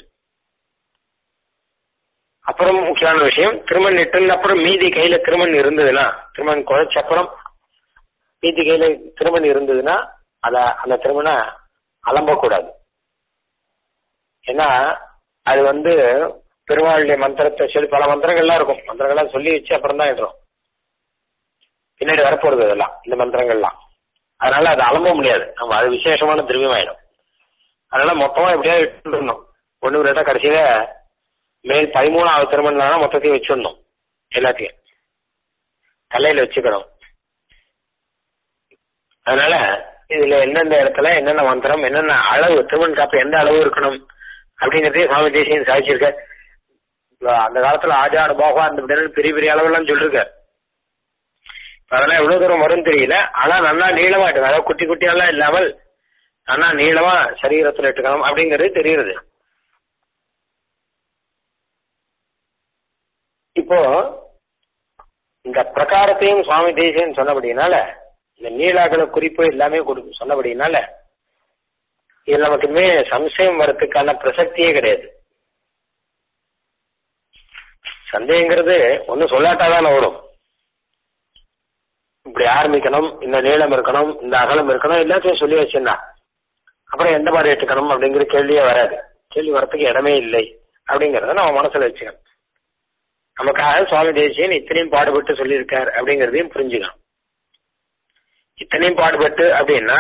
அப்புறம் முக்கியமான விஷயம் திருமண் இட்டுன்னு அப்புறம் மீதி கையில திருமண் இருந்ததுன்னா திருமண் குழைச்ச அப்புறம் மீதி கையில திருமண் இருந்ததுன்னா அத அந்த திருமண அலம்பக்கூடாது ஏன்னா அது வந்து பெருமாளுடைய மந்திரத்தை சொல்லி பல மந்திரங்கள்லாம் இருக்கும் மந்திரங்கள்லாம் சொல்லி வச்சு அப்புறம் தான் இடுறோம் பின்னாடி வரப்போறது இதெல்லாம் இந்த மந்திரங்கள்லாம் அதனால அதை அலம்ப முடியாது நம்ம அது விசேஷமான திரவியமாயிடும் அதனால மொத்தமா எப்படியாவது இட்டுருந்தோம் ஒண்ணு ரெண்டா கடைசியில மேல் பதிமூணாவது திருமணம் மொத்தத்தையும் வச்சிடணும் எல்லாத்தையும் தலையில வச்சுக்கணும் அதனால இதுல எந்தெந்த இடத்துல என்னென்ன மந்திரம் என்னென்ன அளவு திருமண் காப்பு எந்த அளவு இருக்கணும் அப்படிங்கறதையும் சுவாமி தேசியம் சாதிச்சிருக்க அந்த காலத்துல ஆஜான போகா அந்த பெரிய பெரிய அளவெல்லாம் சொல்லிருக்க அதெல்லாம் எவ்வளவு தூரம் வரும் தெரியல ஆனா நல்லா நீளமா இருக்கு அதாவது குட்டி குட்டியெல்லாம் இல்லாமல் ஆனா நீளமா சரீரத்துல எடுத்துக்கணும் அப்படிங்கிறது தெரியுது இப்போ இந்த பிரகாரத்தையும் சுவாமி தேசியன் சொன்னபடினால இந்த நீளாகல குறிப்பு எல்லாமே சொன்னபடினால இது நமக்கு இனிமே சம்சயம் வரத்துக்கான பிரசக்தியே கிடையாது சந்தேகங்கிறது ஒன்னும் சொல்லாட்டாதான் வரும் இப்படி ஆரம்பிக்கணும் இந்த நீளம் இருக்கணும் இந்த அகலம் இருக்கணும் எல்லாத்தையும் சொல்லி வச்சிருந்தா அப்புறம் எந்த மாதிரி எடுத்துக்கணும் அப்படிங்கிற கேள்வியே வராது கேள்வி வரத்துக்கு இடமே இல்லை அப்படிங்கறத நம்ம மனசுல வச்சுக்கணும் நமக்காக சுவாமி தேசியன் இத்தனையும் பாடுபட்டு சொல்லியிருக்கார் அப்படிங்கறதையும் புரிஞ்சுக்கணும் இத்தனையும் பாடுபட்டு அப்படின்னா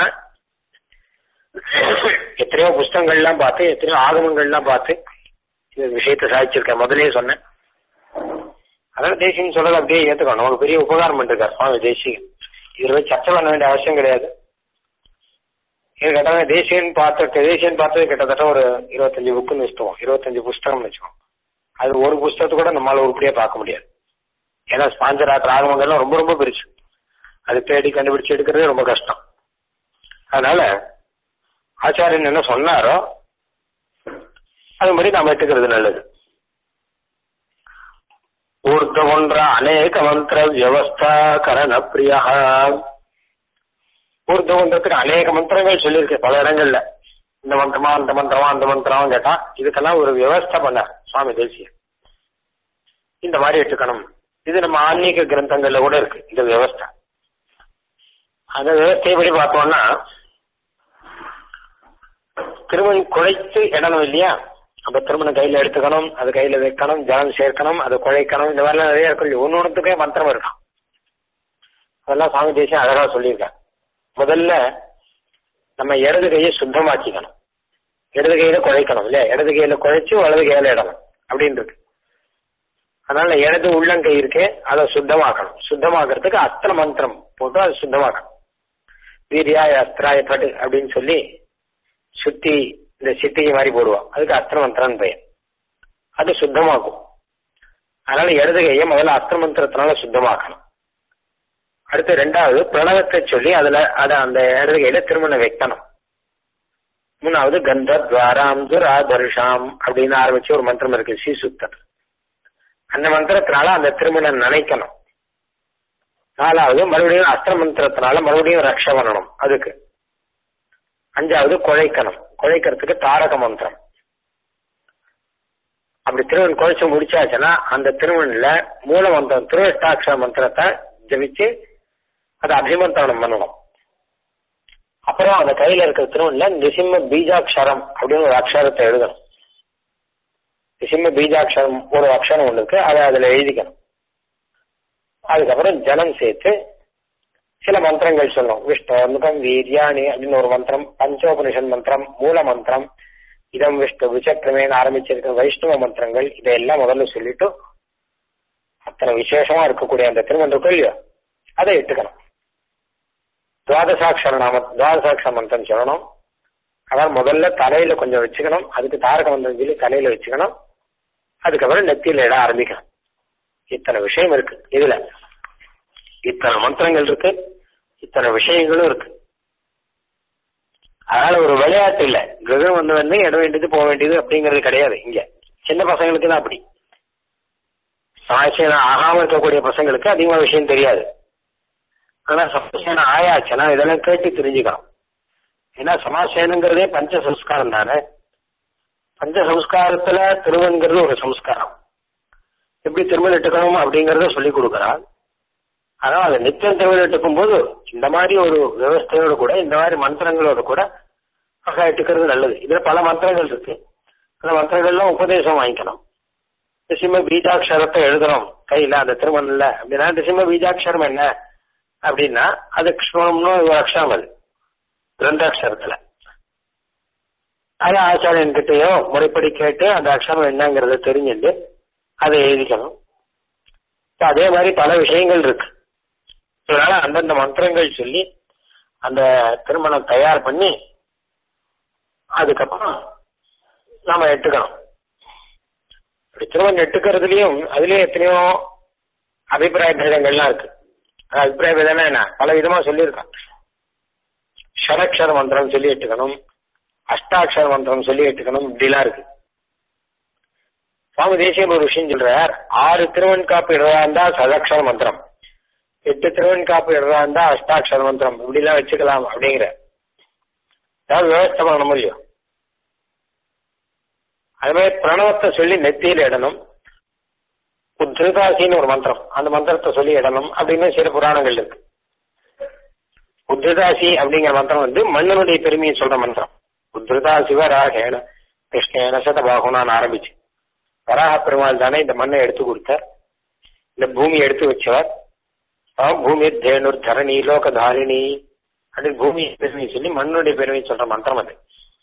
எத்தனையோ புஸ்தகங்கள்லாம் பார்த்து எத்தனையோ ஆகமங்கள்லாம் பார்த்து இந்த விஷயத்தை சாதிச்சிருக்கேன் முதலே சொன்னேன் அதனால தேசியம் சொல்றது அப்படியே ஏத்துக்கணும் நமக்கு பெரிய உபகாரம் பண்ணிருக்காரு சுவாமி தேசியம் இதுல சர்ச்சை பண்ண வேண்டிய அவசியம் கிடையாது இது கேட்டாங்க தேசியன் பார்த்து தேசியன் பார்த்தது கிட்டத்தட்ட ஒரு இருபத்தஞ்சு புக்குன்னு வச்சுக்கோம் இருபத்தஞ்சு புஸ்தகம்னு வச்சுக்கோம் அது ஒரு புஸ்தகத்தை கூட நம்மளால உருப்படியா பார்க்க முடியாது ஏன்னா ஸ்பான்சர் ஆகிற ஆகமங்கள்லாம் ரொம்ப ரொம்ப பெருசு அது தேடி கண்டுபிடிச்சு எடுக்கிறதே ரொம்ப கஷ்டம் அதனால ஆச்சாரியன் என்ன சொன்னாரோ அது மாதிரி நாம எடுத்துக்கிறது நல்லது ஊர்த ஒன்ற அநேக மந்திர வியவஸ்தா கரண பிரியா ஊர்த ஒன்றத்துக்கு அநேக மந்திரங்கள் சொல்லியிருக்கு பல இடங்கள்ல இந்த மந்திரமா அந்த மந்திரமா அந்த மந்திரமா கேட்டா இதுக்கெல்லாம் ஒரு வியவஸ்தா பண்ணார் சுவாமி தேசிய இந்த மாதிரி எடுத்துக்கணும் இது நம்ம ஆன்மீக கிரந்தங்கள்ல கூட இருக்கு இந்த வியவஸ்தா அந்த வியவஸ்தைப்படி பார்த்தோம்னா திருமணி குழைத்து இடணும் இல்லையா அப்ப திருமணம் கையில எடுத்துக்கணும் அது கையில வைக்கணும் ஜலம் சேர்க்கணும் அதை குழைக்கணும் இந்த மாதிரிலாம் நிறைய இருக்கும் ஒன்னு ஒன்றுத்துக்கே மந்திரம் இருக்கும் அதெல்லாம் சுவாமி தேசியம் அழகா சொல்லியிருக்காங்க முதல்ல நம்ம இடது கையை சுத்தமாக்கிக்கணும் இடது கையில குழைக்கணும் இல்லையா இடது கையில குழைச்சு வலது கையில இடணும் அப்படின்றது அதனால இடது உள்ளங்கை இருக்கு அதை சுத்தமாக்கணும் சுத்தமாக்குறதுக்கு அஸ்திர மந்திரம் போட்டு அதை சுத்தமாக்கணும் வீரியாய அஸ்திராய படு அப்படின்னு சொல்லி சுத்தி இந்த சித்திகை மாதிரி போடுவோம் அதுக்கு அஸ்திர மந்திரம் பெயர் அது சுத்தமாக்கும் அதனால இடது கையை முதல்ல அஸ்திர மந்திரத்தினால சுத்தமாக்கணும் அடுத்து ரெண்டாவது பிரணவத்தை சொல்லி அதுல அத அந்த இடது கையில திருமணம் வைக்கணும் மூணாவது கந்த துவாராம் துராதர்ஷாம் அப்படின்னு ஆரம்பிச்சு ஒரு மந்திரம் இருக்கு ஸ்ரீசுத்தர் அந்த மந்திரத்தினால அந்த திருமணம் நினைக்கணும் நாலாவது மறுபடியும் அஸ்திர மந்திரத்தினால மறுபடியும் ரக்ஷ பண்ணணும் அதுக்கு அஞ்சாவது குழைக்கணும் குழைக்கிறதுக்கு தாரக மந்திரம் அப்படி திருவன் குழைச்சு முடிச்சாச்சுன்னா அந்த திருவன்ல மூல மந்திரம் திருவஷ்டாட்சர மந்திரத்தை ஜபிச்சு அதை அபிமந்திரணம் பண்ணணும் அப்புறம் அந்த கையில இருக்கிற திருவன்ல நிசிம்ம பீஜாட்சரம் அப்படின்னு ஒரு அக்ஷரத்தை எழுதணும் நிசிம்ம பீஜாட்சரம் ஒரு அக்ஷரம் ஒன்று இருக்கு அதை அதுல எழுதிக்கணும் அதுக்கப்புறம் ஜலம் சேர்த்து சில மந்திரங்கள் சொல்லணும் விஷ்ணுமுகம் வீரியாணி அப்படின்னு ஒரு மந்திரம் பஞ்சோபனிஷன் மந்திரம் மூல மந்திரம் இதம் விஷ்ணு விசக்கிரமேன்னு ஆரம்பிச்சிருக்கிற வைஷ்ணவ மந்திரங்கள் இதையெல்லாம் முதல்ல சொல்லிட்டு அத்தனை விசேஷமா இருக்கக்கூடிய அந்த திருமந்திரம் இல்லையோ அதை எடுத்துக்கணும் துவாதசாட்சர நாம துவாதசாட்சர மந்திரம் சொல்லணும் அதாவது முதல்ல தலையில கொஞ்சம் வச்சுக்கணும் அதுக்கு தாரக மந்திரம் சொல்லி தலையில வச்சுக்கணும் அதுக்கப்புறம் நெத்தியில இட ஆரம்பிக்கணும் இத்தனை விஷயம் இருக்கு இதுல இத்தனை மந்திரங்கள் இருக்கு இத்தனை விஷயங்களும் இருக்கு அதனால ஒரு விளையாட்டு இல்ல கிரகம் வந்து வந்து இட வேண்டியது போக வேண்டியது அப்படிங்கிறது கிடையாது இங்க சின்ன பசங்களுக்கு தான் அப்படி சமாசேனம் ஆகாம இருக்கக்கூடிய பசங்களுக்கு அதிகமா விஷயம் தெரியாது ஆனா சமாசேனம் ஆயாச்சுன்னா இதெல்லாம் கேட்டு தெரிஞ்சுக்கணும் ஏன்னா சமாசேனங்கிறதே பஞ்ச சம்ஸ்காரம் தானே பஞ்ச சம்ஸ்காரத்துல திருவன்கிறது ஒரு சம்ஸ்காரம் எப்படி திருமணம் எடுக்கணும் அப்படிங்கறத சொல்லி கொடுக்கறான் ஆனா அது நித்தியம் திருமணம் எடுக்கும் போது இந்த மாதிரி ஒரு விவஸ்தையோட கூட இந்த மாதிரி மந்திரங்களோட கூட அழகா எடுக்கிறது நல்லது இதுல பல மந்திரங்கள் இருக்கு அந்த மந்திரங்கள்லாம் உபதேசம் வாங்கிக்கணும் திசிம்ம பீஜாட்சரத்தை எழுதுறோம் கையில அந்த திருமணம்ல அப்படின்னா திசிம்ம பீஜாட்சரம் என்ன அப்படின்னா அது கிருஷ்ணம்னு ஒரு அக்ஷரம் அது கிரந்தாட்சரத்துல அது ஆச்சாரியன் கிட்டயோ முறைப்படி கேட்டு அந்த அக்ஷரம் என்னங்கிறத தெரிஞ்சுட்டு அதை எழுதிக்கணும் அதே மாதிரி பல விஷயங்கள் இருக்கு அதனால அந்தந்த மந்திரங்கள் சொல்லி அந்த திருமணம் தயார் பண்ணி அதுக்கப்புறம் நாம எட்டுக்கணும் திருமணம் எட்டுக்கிறதுலயும் அதுலயும் எத்தனையோ அபிப்பிராய பேதங்கள்லாம் இருக்கு அபிப்பிராய பேதம்னா என்ன பல விதமா சொல்லியிருக்கான் ஷரக்ஷர மந்திரம் சொல்லி எட்டுக்கணும் அஷ்டாட்சர மந்திரம் சொல்லி எட்டுக்கணும் இப்படிலாம் இருக்கு சுவாமி தேசியம் ஒரு விஷயம் சொல்றார் ஆறு திருவன் காப்பு இடறா இருந்தா சதக்ஷர மந்திரம் எட்டு திருவன் காப்பு இடறா இருந்தா அஷ்டாட்சர மந்திரம் இப்படி எல்லாம் வச்சுக்கலாம் அப்படிங்கிற ஏதாவது விவஸ்தை பண்ண முடியும் அது மாதிரி பிரணவத்தை சொல்லி நெத்தியில் இடணும் உத்ருதாசின்னு ஒரு மந்திரம் அந்த மந்திரத்தை சொல்லி இடணும் அப்படின்னு சில புராணங்கள் இருக்கு உத்ருதாசி அப்படிங்கிற மந்திரம் வந்து மன்னனுடைய பெருமையை சொல்ற மந்திரம் உத்ருதா சிவராகேன கிருஷ்ணேன சதபாகுனான்னு ஆரம்பிச்சு வராக பெருமாள் தானே இந்த மண்ணை எடுத்து கொடுத்தார் இந்த பூமியை எடுத்து வச்சவர் அவன் பூமி தேனுர் தரணி லோக தாரிணி அப்படின்னு பூமி பெருமையை சொல்லி மண்ணுடைய பெருமையை சொல்ற மந்திரம் அது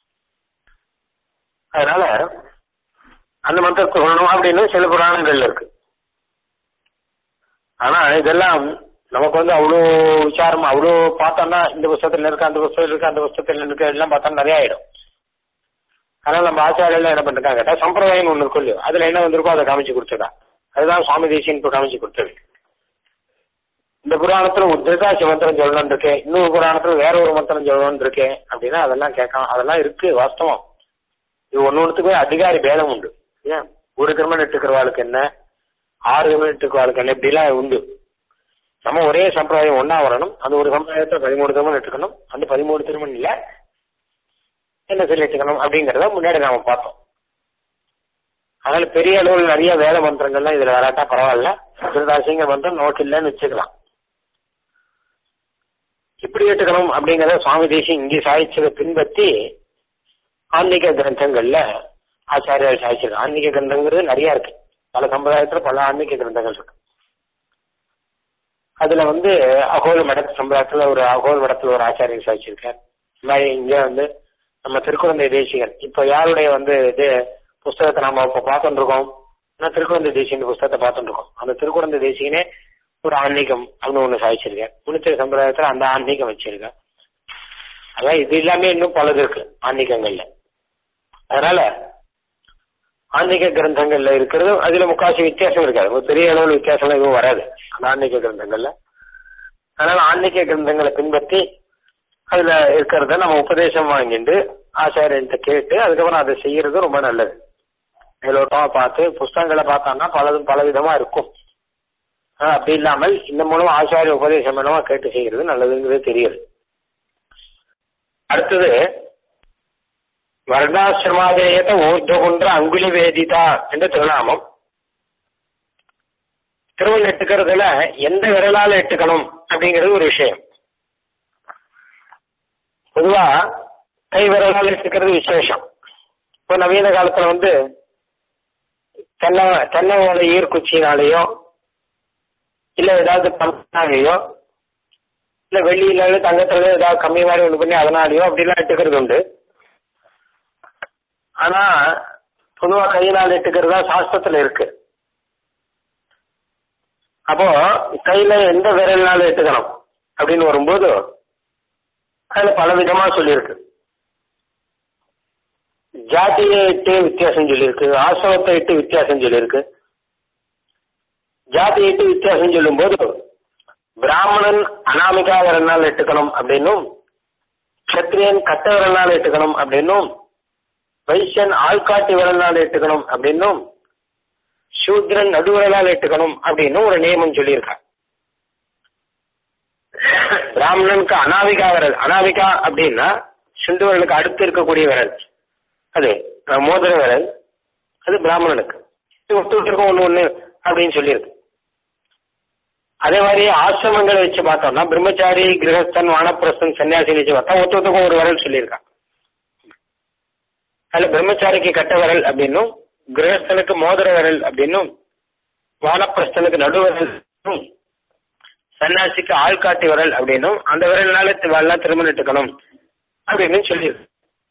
அதனால அந்த மந்திரத்தை சொல்லணும் அப்படின்னு சில புராணங்கள்ல இருக்கு ஆனா இதெல்லாம் நமக்கு வந்து அவ்வளோ விசாரம் அவ்வளோ பார்த்தோம்னா இந்த புஸ்தகத்துல இருக்கு அந்த புஸ்தகத்துல இருக்கு அந்த புஸ்தகத்துல இருக்கு எல்லாம் பார்த்தா நிறைய ஆயிடும் அதனால நம்ம ஆச்சாரியெல்லாம் என்ன பண்ணிருக்காங்க கேட்டா சம்பிரதாயம் ஒண்ணு இருக்கும் இல்லையோ அதுல என்ன வந்திருக்கோ அதை காமிச்சு கொடுத்துடா அதுதான் சுவாமி தேசியன் இப்போ காமிச்சு கொடுத்தது இந்த புராணத்துல உத்ரகாசி மந்திரம் சொல்லணும்னு இருக்கேன் இன்னொரு புராணத்துல வேற ஒரு மந்திரம் சொல்லணும்னு இருக்கேன் அப்படின்னா அதெல்லாம் கேட்கலாம் அதெல்லாம் இருக்கு வாஸ்தவம் இது ஒன்னு ஒன்றுத்துக்குமே அதிகாரி பேதம் உண்டு ஏன் ஒரு கிரமம் எடுத்துக்கிறவாளுக்கு என்ன ஆறு கிரமம் எடுத்துக்கிறவாளுக்கு என்ன இப்படிலாம் உண்டு நம்ம ஒரே சம்பிரதாயம் ஒன்னா வரணும் அந்த ஒரு சம்பிரதாயத்தை பதிமூணு திருமணம் எடுத்துக்கணும் அந்த பதிமூணு திருமணம் இல்ல என்ன சொல்லி எடுத்துக்கணும் அப்படிங்கறத முன்னாடி நாம பார்த்தோம் அதனால பெரிய அளவில் நிறைய வேத மந்திரங்கள்லாம் இதுல வராட்டா பரவாயில்ல திருதாசிங்க மந்திரம் நோட் இல்லைன்னு வச்சுக்கலாம் இப்படி எடுத்துக்கணும் அப்படிங்கறத சுவாமி தேசியம் இங்கே சாதிச்சதை பின்பற்றி ஆன்மீக கிரந்தங்கள்ல ஆச்சாரியார் சாதிச்சிருக்கு ஆன்மீக கிரந்தங்கிறது நிறைய இருக்கு பல சம்பிரதாயத்துல பல ஆன்மீக கிரந்தங்கள் இருக்கு அதுல வந்து அகோல் மட சம்பிரதாயத்துல ஒரு அகோல் மடத்துல ஒரு ஆச்சாரியர் சாதிச்சிருக்கார் இந்த மாதிரி இங்க வந்து நம்ம திருக்குழந்தை தேசிகன் இப்ப யாருடைய வந்து இது புஸ்தகத்தை நாம இப்ப பார்த்துட்டு இருக்கோம் திருக்குழந்தை தேசிகன் புஸ்தகத்தை பார்த்துட்டு இருக்கோம் அந்த திருக்குழந்தை தேசிகனே ஒரு ஆன்மீகம் அப்படின்னு ஒண்ணு சாதிச்சிருக்கேன் முனித்திர சம்பிரதாயத்துல அந்த ஆன்மீகம் வச்சிருக்கேன் அதான் இது எல்லாமே இன்னும் பலது இருக்கு ஆன்மீகங்கள்ல அதனால ஆன்மீக கிரந்தங்கள்ல இருக்கிறது அதுல முக்காசி வித்தியாசம் இருக்காது ஒரு பெரிய அளவில் வித்தியாசம் எதுவும் வராது அந்த ஆன்மீக கிரந்தங்கள்ல அதனால ஆன்மீக கிரந்தங்களை பின்பற்றி அதுல இருக்கிறத நம்ம உபதேசம் வாங்கிட்டு ஆச்சாரியன்ட்ட கேட்டு அதுக்கப்புறம் அதை செய்யறது ரொம்ப நல்லது மேலோட்டமா பார்த்து புஸ்தகங்களை பார்த்தோம்னா பலதும் பல விதமா இருக்கும் ஆனா அப்படி இல்லாமல் இந்த மூலம் ஆச்சாரிய உபதேசம் மூலமா கேட்டு செய்யறது நல்லதுங்கிறது தெரியுது அடுத்தது வர்ணாசிரமாதேயத ஊர்துகுன்ற அங்குலி வேதிதா என்ற திருநாமம் திருவள் எட்டுக்கிறதுல எந்த விரலால எட்டுக்கணும் அப்படிங்கிறது ஒரு விஷயம் பொதுவா கை விரலால் எட்டுக்கிறது விசேஷம் இப்போ நவீன காலத்துல வந்து தென்னை தென்னை ஓலை ஈர்க்குச்சினாலேயோ இல்ல ஏதாவது பணத்தாலேயோ இல்ல வெள்ளியில தங்கத்துல ஏதாவது கம்மி மாதிரி ஒண்ணு பண்ணி அதனாலயோ அப்படிலாம் எட்டுக்கிறது உண்டு ஆனா பொதுவா கையினால் எட்டுக்கிறதா சாஸ்திரத்துல இருக்கு அப்போ கையில எந்த விரல்னால எட்டுக்கணும் அப்படின்னு வரும்போது அதுல பல விதமா சொல்லியிருக்கு ஜாதியை இட்டு வித்தியாசம் சொல்லியிருக்கு ஆசிரமத்தை இட்டு வித்தியாசம் சொல்லியிருக்கு ஜாதியை இட்டு வித்தியாசம் சொல்லும் போது பிராமணன் அனாமிகா விரல்னால் எட்டுக்கணும் அப்படின்னும் கத்திரியன் கட்ட விரல்னால் எட்டுக்கணும் அப்படின்னும் வைசியன் ஆள்காட்டி விரல்னால் எட்டுக்கணும் அப்படின்னும் சூத்ரன் நடுவிரலால் எட்டுக்கணும் அப்படின்னு ஒரு நியமம் சொல்லியிருக்கான் பிராமணனுக்கு அனாவிகா விரல் அனாவிகா அப்படின்னா சுண்டு விரலுக்கு அடுத்து இருக்கக்கூடிய விரல் அது மோதிர விரல் அது பிராமணனுக்கு இது ஒட்டு விட்டுருக்கோம் ஒன்று ஒன்று அப்படின்னு சொல்லியிருக்கு அதே மாதிரி ஆசிரமங்களை வச்சு பார்த்தோம்னா பிரம்மச்சாரி கிரகஸ்தன் வானப்பிரஸ்தன் சன்னியாசின்னு வச்சு பார்த்தா ஒத்து ஒத்துக்கும் ஒரு விரல் சொல்லியிருக்கான் அதுல பிரம்மச்சாரிக்கு கட்ட விரல் அப்படின்னும் கிரகஸ்தனுக்கு மோதிர விரல் அப்படின்னும் வானப்பிரஸ்தனுக்கு நடுவிரல் சன்னியாசிக்கு ஆள்காட்டி விரல் அப்படின்னும் அந்த விரல்னால வரலாம் திருமணம் எடுத்துக்கணும் அப்படின்னு சொல்லியிருக்கு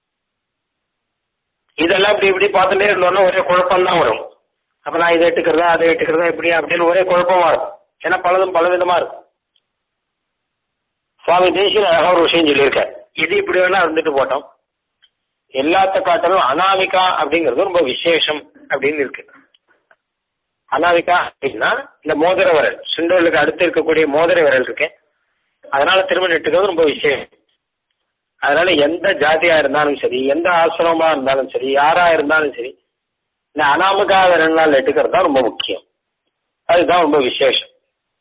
இதெல்லாம் இப்படி இப்படி பார்த்துட்டே இருந்தோம்னா ஒரே குழப்பம் தான் வரும் அப்ப நான் இதை எடுத்துக்கிறதா அதை எடுத்துக்கிறதா இப்படி அப்படின்னு ஒரே குழப்பமா இருக்கும் ஏன்னா பலதும் பல விதமா இருக்கும் சுவாமி தேசியன் அழகா ஒரு விஷயம் சொல்லியிருக்கார் இது இப்படி வேணா இருந்துட்டு போட்டோம் எல்லாத்த காட்டிலும் அனாமிகா அப்படிங்கிறது ரொம்ப விசேஷம் அப்படின்னு இருக்கு அனாமிகா அப்படின்னா இந்த மோதிர விரல் சுண்டலுக்கு அடுத்து இருக்கக்கூடிய மோதிர விரல் இருக்கு அதனால திருமணம் எடுத்துக்கிறது ரொம்ப விசேஷம் அதனால எந்த ஜாதியா இருந்தாலும் சரி எந்த ஆசிரமமா இருந்தாலும் சரி யாரா இருந்தாலும் சரி இந்த அனாமிகா விரல்னால் எடுக்கிறது தான் ரொம்ப முக்கியம் அதுதான் ரொம்ப விசேஷம்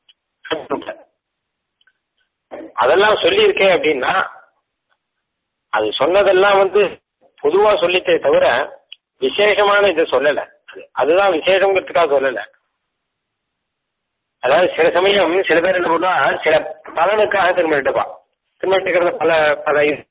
அதெல்லாம் சொல்லியிருக்கேன் அப்படின்னா அது சொன்னதெல்லாம் வந்து பொதுவா சொல்லித்தே தவிர விசேஷமான இதை சொல்லல அது- அதுதான் விசேஷங்கிறதுக்காக சொல்லல அதாவது சில சமயம் சில பேர் என்ன பண்ணுவா சில பலனுக்காக திரும்ப எடுப்பா திரும்ப எடுத்துக்கிறது பல பல இது.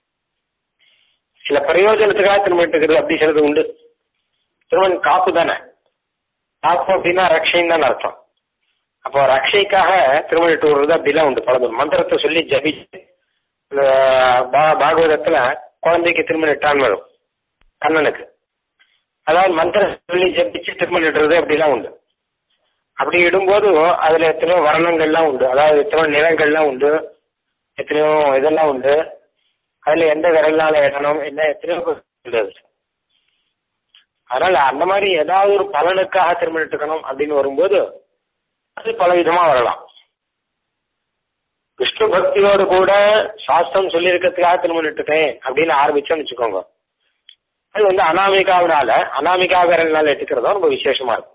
சில பிரயோஜனத்துக்காக திரும்ப எடுத்துக்கிறது அப்படி சிலது உண்டு திருமண் காப்பு தானே காப்பு அப்படின்னா ரக்ஷைன்னு தான் அர்த்தம் அப்போ ரக்ஷைக்காக திருமணம் இட்டு விடுறது அப்படிலாம் உண்டு பல மந்திரத்தை சொல்லி ஜபிச்சு இந்த பா- பாகவதத்துல குழந்தைக்கு திருமணம் இட்டான் வரும் கண்ணனுக்கு அதாவது மந்திரம் சொல்லி ஜபிச்சு திருமணம் இடுறது அப்படிலாம் உண்டு அப்படி இடும்போது அதுல எத்தனையோ வர்ணங்கள்லாம் உண்டு அதாவது எத்தனையோ நிறங்கள்லாம் உண்டு எத்தனையோ இதெல்லாம் உண்டு அதுல எந்த விரல்னால இடணும் என்ன எத்தனையோ உண்டு அது. அதனால அந்த மாதிரி ஏதாவது ஒரு பலனுக்காக திருமணம் எடுத்துக்கணும் அப்படின்னு வரும்போது அது பல விதமா வரலாம் விஷ்ணு பக்தியோடு கூட சாஸ்திரம் சொல்லியிருக்கிறதுக்காக திருமணம் எடுத்துட்டேன் அப்படின்னு ஆரம்பிச்சோம்னு வச்சுக்கோங்க அது வந்து அனாமிகாவினால அனாமிகா விரல்னால எடுத்துக்கிறதா ரொம்ப விசேஷமா இருக்கும்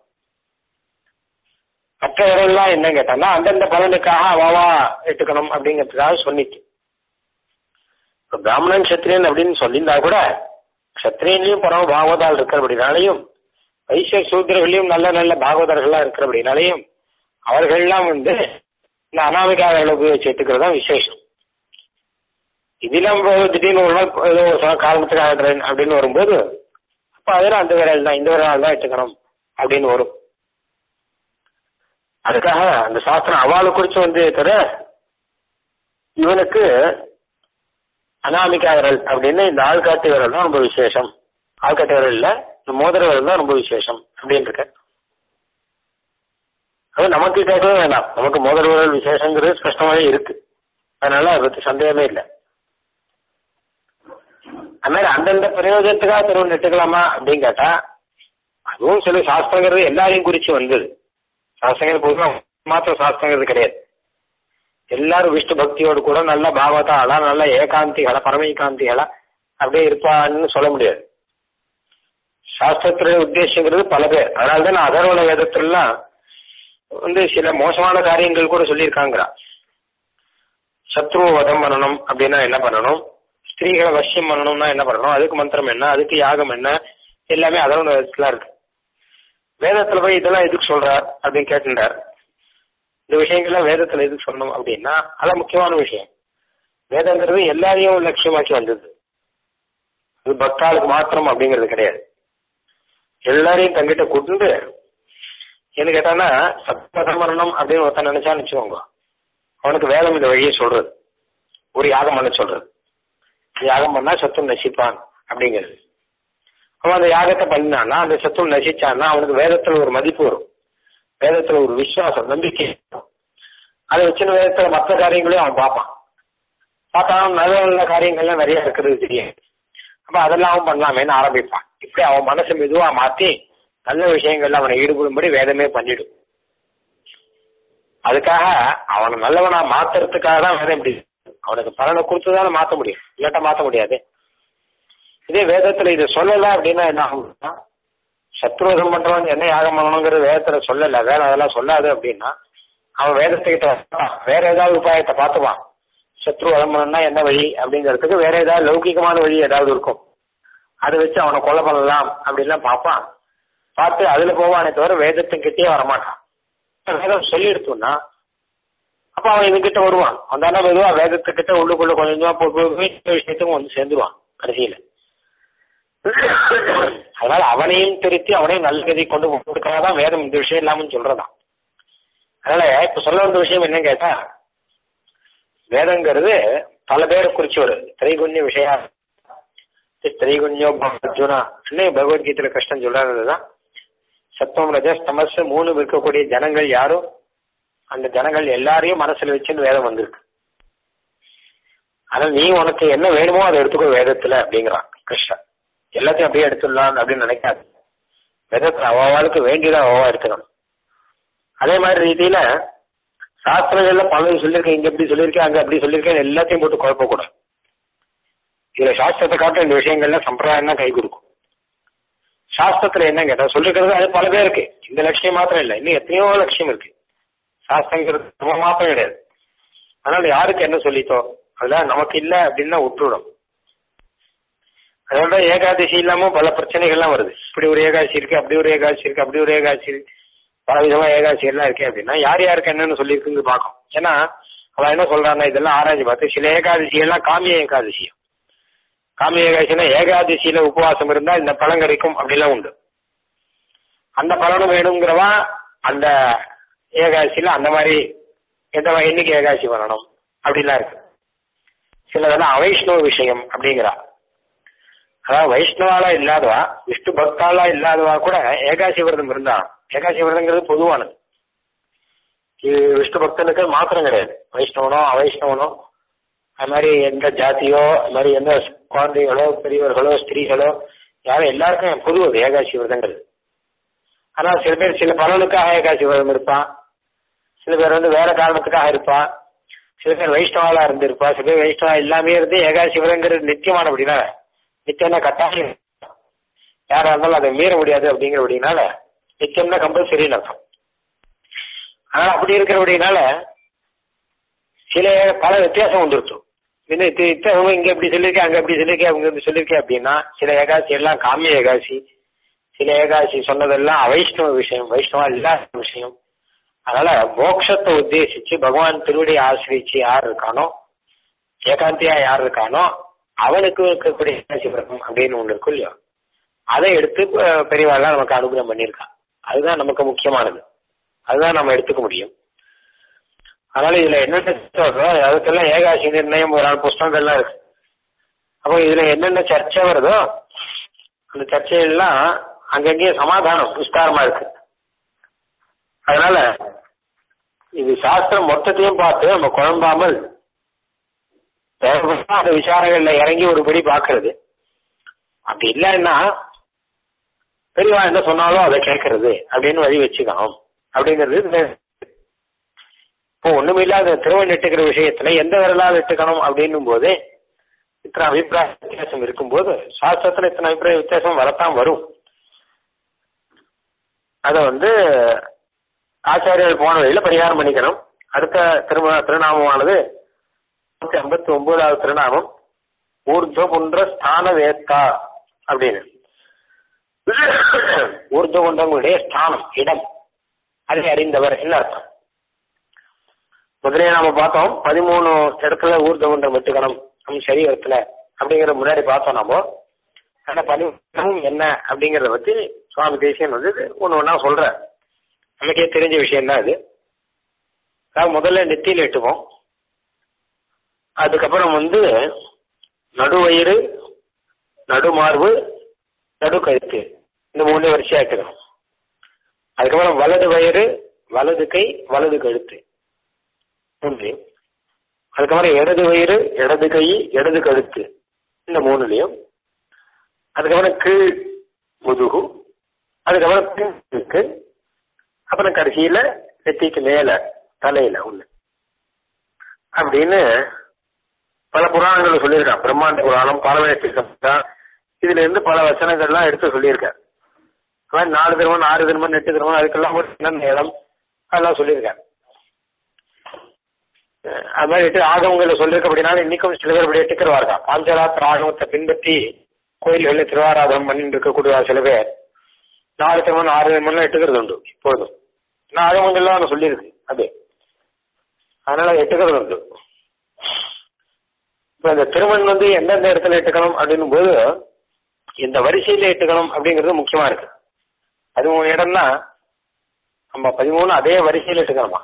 மற்ற விரல்லாம் என்ன கேட்டான்னா அந்தந்த பலனுக்காக அவாவா எடுத்துக்கணும் அப்படிங்கிறதுக்காக சொன்னிச்சு இப்ப பிராமணன் சத்திரியன் அப்படின்னு சொல்லியிருந்தா கூட சத்திரியன்லயும் பரம பாகவதால் இருக்கிறபடினாலையும் வைசிய சூத்திரர்களையும் நல்ல நல்ல பாகவதர்கள்லாம் இருக்கிறபடினாலையும் அவர்கள்லாம் வந்து இந்த அனாமிகா விரலை உபயோகிச்சு எடுத்துக்கிறது தான் விசேஷம் இதெல்லாம் இப்போ திடீர்னு ஒரு நாள் ஏதோ ஒரு சில காரணத்துக்காக எடுறேன் அப்படின்னு வரும்போது அப்போ அதில் அந்த விரல் தான் இந்த விரல் தான் எடுத்துக்கணும் அப்படின்னு வரும் அதுக்காக அந்த சாஸ்திரம் அவளை குறித்து வந்து தவிர இவனுக்கு அனாமிகா விரல் அப்படின்னு இந்த ஆள்காட்டு விரல் தான் ரொம்ப விசேஷம் ஆள்காட்டு விரல் இல்ல இந்த மோதிர விரல் தான் ரொம்ப விசேஷம் அப்படின்னு இருக்க அது நமக்கு கேட்கவே வேண்டாம் நமக்கு மோதிர விரல் விசேஷங்கிறது ஸ்பஷ்டமாவே இருக்கு அதனால அதை பத்தி சந்தேகமே இல்லை அது மாதிரி அந்தந்த பிரயோஜனத்துக்காக திருவண்ணு எடுத்துக்கலாமா அப்படின்னு கேட்டா அதுவும் சில சாஸ்திரங்கிறது எல்லாரையும் குறிச்சு வந்தது சாஸ்திரங்கள் பொதுவாக மாத்திரம் சாஸ்திரங்கிறது கிடையாது எல்லாரும் விஷ்ணு பக்தியோடு கூட நல்ல பாகவதாளா நல்ல ஏகாந்திகளா பரமேகாந்திகளா அப்படியே இருப்பான்னு சொல்ல முடியாது சாஸ்திரத்துடைய உத்தேசங்கிறது பல பேர் அதனால தான் அதர்வண வேதத்திலாம் வந்து சில மோசமான காரியங்கள் கூட சொல்லியிருக்காங்கிறா சத்ருவ வதம் பண்ணணும் அப்படின்னா என்ன பண்ணணும் ஸ்திரீகளை வசியம் பண்ணணும்னா என்ன பண்ணணும் அதுக்கு மந்திரம் என்ன அதுக்கு யாகம் என்ன எல்லாமே அதர்வண வேதத்துல இருக்கு வேதத்துல போய் இதெல்லாம் எதுக்கு சொல்றார் அப்படின்னு கேட்டுட்டார் இந்த விஷயங்கள்லாம் வேதத்துல எதுக்கு சொல்லணும் அப்படின்னா அதான் முக்கியமான விஷயம் வேதங்கிறது எல்லாரையும் லட்சியமாக்கி வந்தது அது பக்தாளுக்கு மாத்திரம் அப்படிங்கிறது கிடையாது எல்லாரையும் தங்கிட்ட கூட்டு என்ன கேட்டானா சத்மதம் மரணம் அப்படின்னு ஒருத்தன் நினைச்சான்னு வச்சுக்கோங்க அவனுக்கு வேதம் இந்த வழியை சொல்றது ஒரு யாகம் பண்ண சொல்றது யாகம் பண்ணா சத்தும் நசிப்பான் அப்படிங்கிறது அவன் அந்த யாகத்தை பண்ணினான்னா அந்த சத்தும் நசிச்சான்னா அவனுக்கு வேதத்துல ஒரு மதிப்பு வரும் வேதத்துல ஒரு விசுவாசம் நம்பிக்கை இருக்கும். அதை வச்சுன்னு வேதத்துல மற்ற காரியங்களையும் அவன் பார்ப்பான் பார்த்தா நல்ல நல்ல காரியங்கள்லாம் நிறைய இருக்கிறது தெரியும் அப்ப அதெல்லாம் அவன் பண்ணலாமேன்னு ஆரம்பிப்பான் இப்படி அவன் மனசை மெதுவா மாத்தி நல்ல விஷயங்கள்ல அவனை ஈடுபடும்படி வேதமே பண்ணிடும் அதுக்காக அவனை நல்லவனா மாத்துறதுக்காக தான் வேதம் இப்படி அவனுக்கு பலனை கொடுத்துதானே மாத்த முடியும் இல்லாட்டா மாத்த முடியாது இதே வேதத்துல இதை சொல்லல அப்படின்னா என்ன ஆகும்னா சத்ருவதம் பண்றவன் என்ன யாகம் பண்ணணுங்கிறது வேதத்துல சொல்லல வேற அதெல்லாம் சொல்லாது அப்படின்னா அவன் வேதத்துக்கிட்ட வரலாம். வேற ஏதாவது உபாயத்தை பார்த்துவான் சத்ரு வதம் பண்ணணும்னா என்ன வழி அப்படிங்கிறதுக்கு வேற ஏதாவது லௌகிகமான வழி ஏதாவது இருக்கும் அதை வச்சு அவனை கொலை பண்ணலாம் அப்படின்லாம் பார்ப்பான் பார்த்து அதுல போவானே தவிர வேதத்துக்கிட்டே வரமாட்டான் வேதம் சொல்லி எடுத்தோம்னா அப்ப அவன் இதுகிட்ட வருவான் வந்தானா மெதுவா வேதத்துக்கிட்ட உள்ளுக்குள்ள கொஞ்சம் கொஞ்சமா போய் போய் போய் இந்த விஷயத்துக்கும் வந்து சேர்ந்துருவான் கடைசியில அதனால அவனையும் திருத்தி அவனையும் நல்ல கதி கொண்டு கொடுக்காக தான் வேதம் இந்த விஷயம் இல்லாமன்னு சொல்றதான் அதனால இப்ப சொல்ல வந்த விஷயம் என்னன்னு கேட்டா வேதங்கிறது பல பேரை குறிச்சு வருது திரைகுண்ய விஷயா திரைகுண்யோ அர்ஜுனா இன்னும் பகவத்கீதையில கிருஷ்ணன் சொல்றாருதான் சத்தம் ரஜஸ் தமஸ் மூணு இருக்கக்கூடிய ஜனங்கள் யாரும் அந்த ஜனங்கள் எல்லாரையும் மனசுல வச்சுன்னு வேதம் வந்திருக்கு அதனால நீ உனக்கு என்ன வேணுமோ அதை எடுத்துக்கோ வேதத்துல அப்படிங்கிறான் கிருஷ்ணன் எல்லாத்தையும் அப்படியே எடுத்துடலாம் அப்படின்னு நினைக்காது வேதத்துல அவாவாளுக்கு வேண்டியதை அவாவா எடுத்துக்கணும் அதே மாதிரி ரீதியில சாஸ்திரங்கள்ல பலரும் சொல்லியிருக்கேன் இங்க எப்படி சொல்லியிருக்கேன் அங்க அப்படி சொல்லியிருக்கேன் எல்லாத்தையும் போட்டு குழப்பக்கூடாது இதுல சாஸ்திரத்தை காட்ட இந்த விஷயங்கள்ல சம்பிரதாயம் தான் கை கொடுக்கும் சாஸ்திரத்துல என்ன கேட்டா சொல்லிருக்கிறது அது பல பேருக்கு இந்த லட்சியம் மாத்திரம் இல்லை இன்னும் எத்தனையோ லட்சியம் இருக்கு சாஸ்திரங்கிறது நம்ம மாத்திரம் கிடையாது அதனால யாருக்கு என்ன சொல்லித்தோ அதுல நமக்கு இல்ல அப்படின்னா விட்டுவிடும் அதோட ஏகாதசி இல்லாம பல பிரச்சனைகள்லாம் வருது இப்படி ஒரு ஏகாதசி இருக்கு அப்படி ஒரு ஏகாதசி இருக்கு அப்படி ஒரு ஏகாதசி இருக்கு பல விதமா ஏகாதசி எல்லாம் இருக்கு அப்படின்னா யார் யாருக்கு என்னன்னு சொல்லியிருக்குன்னு பார்க்கும் ஏன்னா அவன் என்ன சொல்றான்னா இதெல்லாம் ஆராய்ச்சி பார்த்து சில ஏகாதசி எல்லாம் காமிய ஏகாதசி காமிய ஏகாதசினா ஏகாதசியில உபவாசம் இருந்தா இந்த பலன் கிடைக்கும் அப்படிலாம் உண்டு அந்த பலனும் வேணுங்கிறவா அந்த ஏகாதசியில அந்த மாதிரி எந்த மாதிரி என்னைக்கு ஏகாதசி பண்ணணும் அப்படிலாம் இருக்கு சிலதெல்லாம் அவைஷ்ணவ விஷயம் அப்படிங்கிறா அதாவது வைஷ்ணவாலா இல்லாதவா விஷ்ணு பக்தாலா இல்லாதவா கூட ஏகாசி விரதம் இருந்தா ஏகாசி விரதங்கிறது பொதுவானது இது விஷ்ணு பக்தனுக்கு மாத்திரம் கிடையாது வைஷ்ணவனோ அவைஷ்ணவனோ அது மாதிரி எந்த ஜாதியோ அது மாதிரி எந்த குழந்தைகளோ பெரியவர்களோ ஸ்திரீகளோ யாரும் எல்லாருக்கும் பொது அது ஏகாசி விரதங்கிறது ஆனால் சில பேர் சில பலனுக்காக ஏகாசி விரதம் இருப்பான் சில பேர் வந்து வேற காரணத்துக்காக இருப்பா சில பேர் வைஷ்ணவாலா இருந்திருப்பா சில பேர் வைஷ்ணவா எல்லாமே இருந்து ஏகாசி விரதங்கிறது நித்தியமான அப்படின்னா நித்தியம்னா கட்டாயம் யாரா இருந்தாலும் அதை மீற முடியாது அப்படிங்கிறபடினால நித்தியம்னா கம்பல்சரின்னு அர்த்தம் அதனால அப்படி இருக்கிறபடினால சில பல வித்தியாசம் வந்துருச்சு இன்னும் இத்த இத்தவங்க இங்க எப்படி சொல்லியிருக்கேன் அங்க எப்படி சொல்லியிருக்கேன் அவங்க இப்படி சொல்லியிருக்கேன் அப்படின்னா சில ஏகாசி எல்லாம் காமிய ஏகாசி சில ஏகாசி சொன்னதெல்லாம் அவைஷ்ணவ விஷயம் வைஷ்ணவா இல்லாத விஷயம் அதனால மோட்சத்தை உத்தேசிச்சு பகவான் திருவடி ஆசிரிச்சு யார் இருக்கானோ ஏகாந்தியா யார் இருக்கானோ அவனுக்கு இருக்கக்கூடிய ஏகாசி விரதம் அப்படின்னு ஒண்ணு இருக்கும் இல்லையோ அதை எடுத்து அஹ், பெரியவாள்லாம் நமக்கு அனுகிரகம் பண்ணியிருக்கான் அதுதான் நமக்கு முக்கியமானது அதுதான் நம்ம எடுத்துக்க முடியும் அதனால இதுல என்னென்ன சொல்றோ அதுக்கெல்லாம் ஏகாசி நிர்ணயம் ஒரு நாலு புஸ்தகங்கள்லாம் இருக்கு அப்போ இதுல என்னென்ன சர்ச்சை வருதோ அந்த சர்ச்சையெல்லாம் அங்கங்கேயே சமாதானம் விஸ்தாரமா இருக்கு அதனால இது சாஸ்திரம் மொத்தத்தையும் பார்த்து நம்ம குழம்பாமல் தேவைப்பட்டா அந்த விசாரங்கள்ல இறங்கி ஒருபடி பார்க்கறது அப்படி இல்லைன்னா பெரியவா என்ன சொன்னாலும் அதை கேட்கறது அப்படின்னு வழி வச்சுக்கணும் அப்படிங்கிறது இந்த இப்போ ஒண்ணுமில்லாத திருவன் இட்டுக்கிற விஷயத்துல எந்த விரலால் இட்டுக்கணும் அப்படின்னும் போது இத்தனை அபிப்பிராய வித்தியாசம் இருக்கும்போது சாஸ்திரத்துல இத்தனை அபிப்பிராய வித்தியாசம் வரத்தான் வரும் அதை வந்து ஆச்சாரியர்கள் போன வழியில பரிகாரம் பண்ணிக்கணும் அடுத்த திரும திருநாமமானது நூத்தி ஐம்பத்தி ஒன்பதாவது திருநாமம் ஊர்துவ குன்ற ஸ்தான வேத்தா அப்படின்னு ஊர்துவ குன்றங்களுடைய ஸ்தானம் இடம் அதை அறிந்தவர் என்ன அர்த்தம் முதலே நாம பார்த்தோம் பதிமூணு இடத்துல ஊர்துவ குன்றம் வெட்டுக்கணும் நம்ம சரீரத்துல அப்படிங்கிற முன்னாடி பார்த்தோம் நாம அந்த பதிமூணும் என்ன அப்படிங்கறத பத்தி சுவாமி தேசியன் வந்து ஒண்ணு ஒண்ணா சொல்ற நமக்கே தெரிஞ்ச விஷயம் தான் இது அதாவது முதல்ல நெத்தியில் எட்டுவோம் அதுக்கப்புறம் வந்து நடுவயிறு நடுமார்பு நடுக்கழுத்து இந்த மூணு வரிசையா எடுத்துக்கணும் அதுக்கப்புறம் வலது வயிறு வலது கை வலது கழுத்து மூன்று அதுக்கப்புறம் இடது வயிறு இடது கை இடது கழுத்து இந்த மூணுலையும் அதுக்கப்புறம் கீழ் முதுகு அதுக்கப்புறம் பின்னுக்கு அப்புறம் கடைசியில நெத்திக்கு மேல தலையில ஒண்ணு அப்படின்னு பல புராணங்கள் சொல்லியிருக்கான் பிரம்மாண்ட புராணம் பாலவேட்டிருக்கா இதுல இருந்து பல வசனங்கள்லாம் எடுத்து சொல்லியிருக்கார் அவன் நாலு திருமணம் ஆறு திருமணம் எட்டு திருமணம் அதுக்கெல்லாம் ஒரு என்னென்ன இடம் அதெல்லாம் சொல்லியிருக்கார் அஹ் அது மாதிரி எட்டு ஆகமங்களை சொல்லியிருக்க அப்படின்னாலும் இன்னைக்கும் சில பேர் இப்படி எட்டுக்கிறவார்கள் பாஞ்சராத்திர ஆகமத்தை பின்பற்றி கோயில்களில் திருவாராதனம் பண்ணிட்டு இருக்கக்கூடிய சில பேர் நாலு திருமணம் ஆறு திருமணம் எட்டுக்கிறது உண்டு இப்போதும் ஏன்னா ஆகமங்கள்லாம் அவன் சொல்லியிருக்கு அது அதனால எட்டுக்கிறது உண்டு இப்ப இந்த திருமண் வந்து எந்தெந்த இடத்துல எட்டுக்கணும் அப்படின்னும் போது இந்த வரிசையில எட்டுக்கணும் அப்படிங்கிறது முக்கியமா இருக்கு பதிமூணு இடம்னா நம்ம பதிமூணு அதே வரிசையில எட்டுக்கணுமா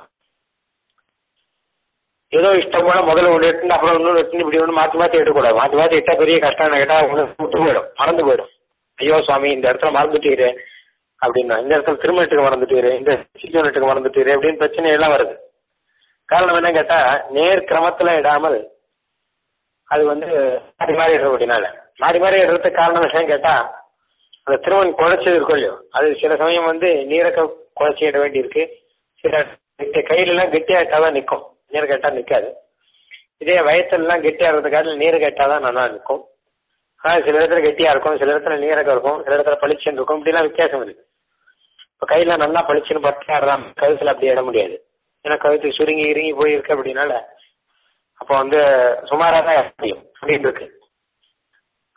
ஏதோ இஷ்டம் போல முதல்ல ஒன்று எட்டுன்னு அப்புறம் இன்னொன்று எட்டுன்னு இப்படி ஒன்று மாற்றி மாற்றி எடுக்கக்கூடாது மாற்றி மாற்றி எட்டா பெரிய கஷ்டம் கேட்டா விட்டு போயிடும் மறந்து போயிடும் ஐயோ சுவாமி இந்த இடத்துல மறந்துட்டீரு அப்படின்னா இந்த இடத்துல திருமணத்துக்கு மறந்துட்டீரு இந்த சீக்கிரத்துக்கு மறந்துட்டீரு அப்படின்னு பிரச்சனை எல்லாம் வருது காரணம் என்ன கேட்டா நேர் கிரமத்துல இடாமல் அது வந்து மாறி மாறி இடுறது அப்படின்னால மாறி மாறி இடுறதுக்கு காரணம் விஷயம் கேட்டா அந்த திருமண் குழைச்சது இருக்கும் இல்லையோ அது சில சமயம் வந்து நீரக்க குழைச்சி இட வேண்டியிருக்கு சில கெட்டி- கையில எல்லாம் கெட்டியா இட்டாதான் நிற்கும் நீர் கேட்டா நிக்காது இதே வயத்துல எல்லாம் கெட்டியா இருக்கிறதுக்காக நீர் கேட்டாதான் நல்லா நிற்கும் ஆனா சில இடத்துல கெட்டியா இருக்கும் சில இடத்துல நீரக்கம் இருக்கும் சில இடத்துல பளிச்சுன்னு இருக்கும் இப்படிலாம் வித்தியாசம் இருக்கு இப்ப கையில நல்லா பளிச்சுன்னு பட்டு ஆடுறான் கழுத்துல அப்படி இட முடியாது ஏன்னா கழுத்து சுருங்கி இறுங்கி போயிருக்கு அப்படின்னால அப்போ வந்து சுமாராக தான் முடியும் அப்படின்னு இருக்கு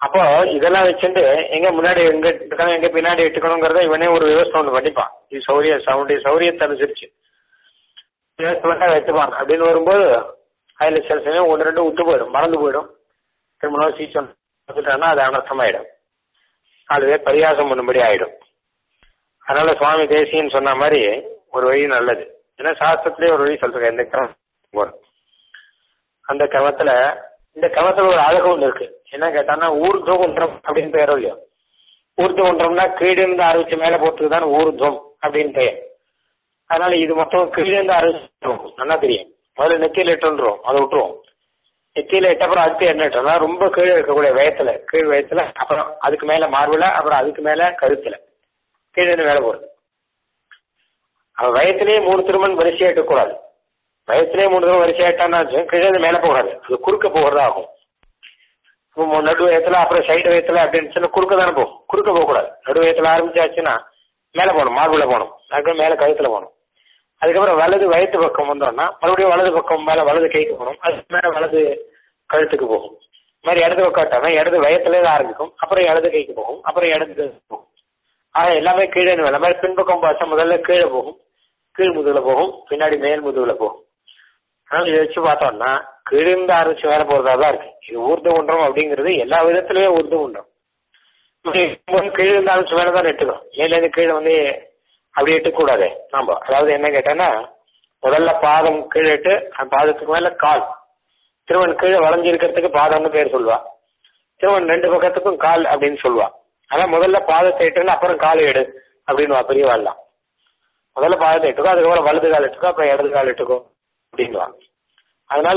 அப்போ இதெல்லாம் வச்சுட்டு எங்க முன்னாடி எங்க இட்டுக்கணும் எங்க பின்னாடி இட்டுக்கணுங்கிறத இவனே ஒரு விவசாயம் ஒன்று பண்ணிப்பான் இது சௌரிய அவனுடைய சௌரியத்தை அனுசரிச்சு விவசாயம் வச்சுப்பான் அப்படின்னு வரும்போது அதுல சில சமயம் ஒன்று ரெண்டு விட்டு போயிடும் மறந்து போயிடும் திரும்ப சீசன் வந்துட்டான்னா அது அனர்த்தமாயிடும் அதுவே பரியாசம் பண்ணும்படி ஆயிடும் அதனால சுவாமி தேசியன்னு சொன்ன மாதிரி ஒரு வழி நல்லது ஏன்னா சாஸ்திரத்திலே ஒரு வழி சொல்றேன் இந்த கிரமம் அந்த கிரமத்துல இந்த கிரமத்துல ஒரு அழகு ஒன்று இருக்கு என்ன கேட்டான்னா ஊர்துவகுன்றம் அப்படின்னு பெயரோ இல்லையோ ஊர்துவகுன்றம்னா கீழிருந்து ஆரம்பிச்சு மேல போறதுக்கு தான் ஊர்துவம் அப்படின்னு பெயர் அதனால இது மொத்தம் கீழிருந்து ஆரம்பிச்சிடும் நல்லா தெரியும் முதல்ல நெத்தியில இட்டுன்றோம் அதை விட்டுருவோம் நெத்தியில இட்டப்புறம் அடுத்து என்ன இட்டோம்னா ரொம்ப கீழே இருக்கக்கூடிய வயத்துல கீழ் வயத்துல அப்புறம் அதுக்கு மேல மார்புல அப்புறம் அதுக்கு மேல கழுத்துல கீழே இருந்து மேல போறது அவன் வயத்திலேயே மூணு திருமணம் வரிசையா இட்டக்கூடாது வயசுலேயே மூணு தடவை வரிசை ஆயிட்டான்னா கீழே இருந்து மேலே போகாது அது குறுக்க போகிறதா ஆகும் இப்போ நடு வயத்துல அப்புறம் சைடு வயத்துல அப்படின்னு சொன்னா குறுக்க தானே போகும் குறுக்க போகக்கூடாது நடு வயத்துல ஆரம்பிச்சாச்சுன்னா மேலே போகணும் மார்புல போகணும் அதுக்கப்புறம் மேலே கழுத்துல போகணும் அதுக்கப்புறம் வலது வயத்து பக்கம் வந்தோம்னா மறுபடியும் வலது பக்கம் மேலே வலது கைக்கு போகணும் அதுக்கு மேலே வலது கழுத்துக்கு போகும் இந்த மாதிரி இடது பக்கம் விட்டாங்கன்னா இடது வயத்துல ஆரம்பிக்கும் அப்புறம் இடது கைக்கு போகும் அப்புறம் இடது போகும் ஆக எல்லாமே கீழே இந்த மாதிரி பின்பக்கம் பார்த்தா முதல்ல கீழே போகும் கீழ் முதுகுல போகும் பின்னாடி மேல் முதுகுல போகும் அதனால இதை வச்சு பார்த்தோம்னா கீழிருந்து ஆரம்பிச்சு மேலே போறதா தான் இருக்கு இது ஊர்த குன்றம் அப்படிங்கிறது எல்லா விதத்திலுமே ஊர்த குன்றம் கீழிருந்து ஆரம்பிச்சு மேலே தான் எட்டுக்கணும் மேலேருந்து கீழே வந்து அப்படி எட்டக்கூடாது நாம அதாவது என்ன கேட்டேன்னா முதல்ல பாதம் கீழே எட்டு அந்த பாதத்துக்கு மேல கால் திருவன் கீழே வளைஞ்சிருக்கிறதுக்கு பாதம்னு பேர் சொல்லுவா திருவன் ரெண்டு பக்கத்துக்கும் கால் அப்படின்னு சொல்லுவா அதான் முதல்ல பாதத்தை எட்டுன்னு அப்புறம் கால் எடு அப்படின்னு பெரியவாள்லாம் முதல்ல பாதத்தை எட்டுக்கோ அதுக்கப்புறம் வலது கால் எட்டுக்கோ அப்புறம் இடது கால் எட்டுக்கோ அப்படின்வாங்க அதனால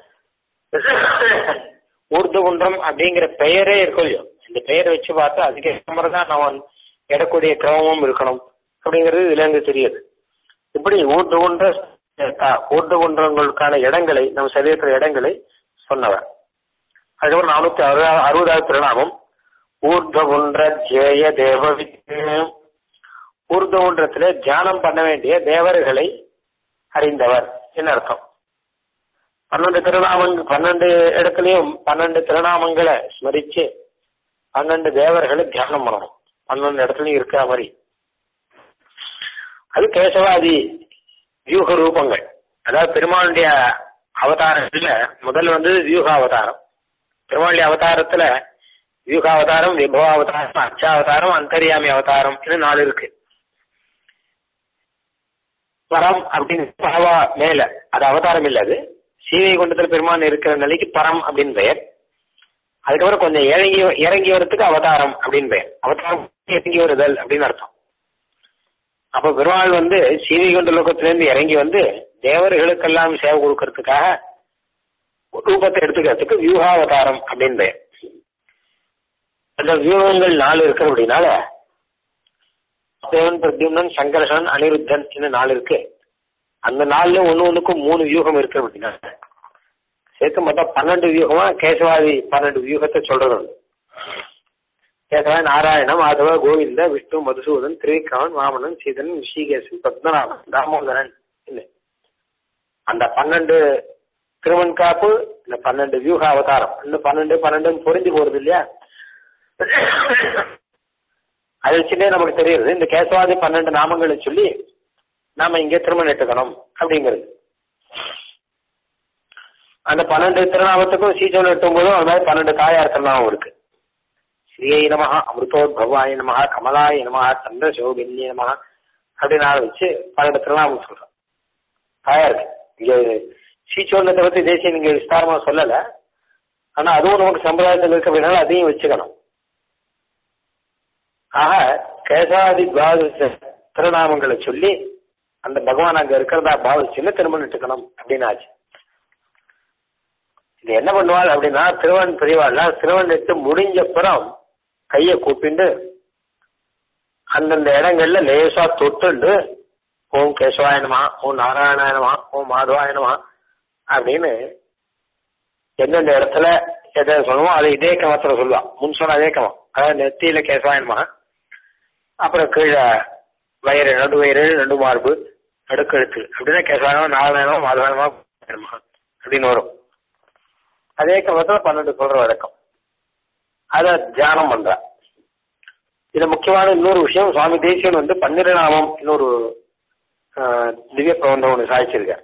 ஊர்து குன்றம் அப்படிங்கிற பெயரே இருக்கும் இல்லையோ இந்த பெயரை வச்சு பார்த்தா அதுக்கேற்ற மாதிரி தான் நம்ம இடக்கூடிய கிரமமும் இருக்கணும் அப்படிங்கிறது இதுல இருந்து தெரியுது இப்படி ஊர்து குன்ற ஊர்து குன்றங்களுக்கான இடங்களை நம்ம சரீரத்தில் இடங்களை சொன்னவர் அதுக்கப்புறம் நானூத்தி அறுபது அறுபதாவது திருநாமம் ஊர்த குன்ற ஜேய தேவவித்து ஊர்த குன்றத்திலே தியானம் பண்ண வேண்டிய தேவர்களை அறிந்தவர் என்ன அர்த்தம் பன்னெண்டு திருநாமங்கள் பன்னெண்டு இடத்துலயும் பன்னெண்டு திருநாமங்களை ஸ்மரிச்சு பன்னெண்டு தேவர்களை தியானம் பண்ணணும் பன்னெண்டு இடத்துலயும் இருக்கிற மாதிரி அது கேசவாதி வியூக ரூபங்கள் அதாவது பெருமாளுடைய அவதாரத்துல முதல் வந்து வியூக அவதாரம் பெருமாளுடைய அவதாரத்துல வியூக அவதாரம் விபவ அவதாரம் அச்சாவதாரம் அந்தரியாமி அவதாரம் நாலு இருக்கு பரம் அப்படின்னு பரவா மேல அது அவதாரம் இல்ல அது சீவை குண்டத்தில் பெருமான் இருக்கிற நிலைக்கு பரம் அப்படின்னு பெயர் அதுக்கப்புறம் கொஞ்சம் இறங்கி இறங்கி வரத்துக்கு அவதாரம் அப்படின்னு பெயர் அவதாரம் இறங்கி வருதல் அப்படின்னு அர்த்தம் அப்ப பெருமாள் வந்து சீவை குண்ட லோகத்திலிருந்து இறங்கி வந்து தேவர்களுக்கெல்லாம் சேவை கொடுக்கறதுக்காக ரூபத்தை எடுத்துக்கிறதுக்கு வியூகாவதாரம் அப்படின்னு பெயர் அந்த வியூகங்கள் நாலு இருக்கு அப்படின்னால தேவன் பிரத்யும்னன் சங்கர்ஷன் அனிருத்தன் இன்னும் நாலு இருக்கு அந்த நாலுல ஒண்ணு ஒண்ணுக்கும் மூணு வியூகம் இருக்கு அப்படின்னா சேர்த்து மொத்தம் பன்னெண்டு வியூகமா கேசவாதி பன்னெண்டு வியூகத்தை சொல்றது உண்டு கேசவா நாராயண மாதவ கோவிந்த விஷ்ணு மதுசூதன் திரிவிக்ரமன் வாமனன் சீதன் ரிஷிகேசன் பத்மநாபன் தாமோதரன் இல்லை அந்த பன்னெண்டு திருவன் காப்பு இந்த பன்னெண்டு வியூக அவதாரம் இன்னும் பன்னெண்டு பன்னெண்டுன்னு புரிஞ்சு போறது இல்லையா அது வச்சுட்டே நமக்கு தெரியுது இந்த கேசவாதி பன்னெண்டு நாமங்களை சொல்லி நாம இங்கே திருமணம் எடுத்துக்கணும் அப்படிங்கிறது அந்த பன்னெண்டு திருநாமத்துக்கும் சீசன் எட்டும் போதும் அது மாதிரி பன்னெண்டு தாயார் திருநாமம் இருக்கு ஸ்ரீயை நமஹா அமிர்தோத்பவாய நமஹா கமலாய நமஹா சந்திரசோபின்ய நமஹா அப்படின்னு ஆரம்பிச்சு பன்னெண்டு திருநாமம் சொல்றோம் தாயாருக்கு இங்க சீச்சோன்னத்தை பத்தி தேசியம் நீங்க விஸ்தாரமா சொல்லல ஆனா அதுவும் நமக்கு சம்பிரதாயத்தில் இருக்க அப்படின்னால அதையும் வச்சுக்கணும் ஆக கேசாதி பாவிச்ச திருநாமங்களை சொல்லி அந்த பகவான் அங்க இருக்கிறதா பாவிச்சுன்னு திருமணம் எடுத்துக்கணும் அப்படின்னு ஆச்சு இது என்ன பண்ணுவாள் அப்படின்னா திருவன் பெரியவாள்னா திருவன் எடுத்து முடிஞ்சப்புறம் கையை கூப்பிண்டு அந்தந்த இடங்கள்ல லேசா தொட்டுண்டு ஓம் கேசவாயனமா ஓம் நாராயணாயனமா ஓம் மாதவாயனமா அப்படின்னு எந்தெந்த இடத்துல எதை சொல்லுவோம் அதை இதே கமத்துல சொல்லுவான் முன் சொன்ன அதே கமம் அதாவது நெத்தியில கேசவாயனமா அப்புறம் கீழே வயிறு நடு வயிறு நடு மார்பு நடுக்கழுத்து அப்படின்னா கேசவாயனமா நாராயணமா மாதவாயனமா அப்படின்னு வரும் அதே கமத்துல பன்னெண்டு சொல்ற வழக்கம் அதை தியானம் பண்றா இதுல முக்கியமான இன்னொரு விஷயம் சுவாமி தேசியன் வந்து பன்னிரநாமம் இன்னொரு ஆஹ், திவ்ய பிரபந்தம் ஒன்று சாதிச்சிருக்கார்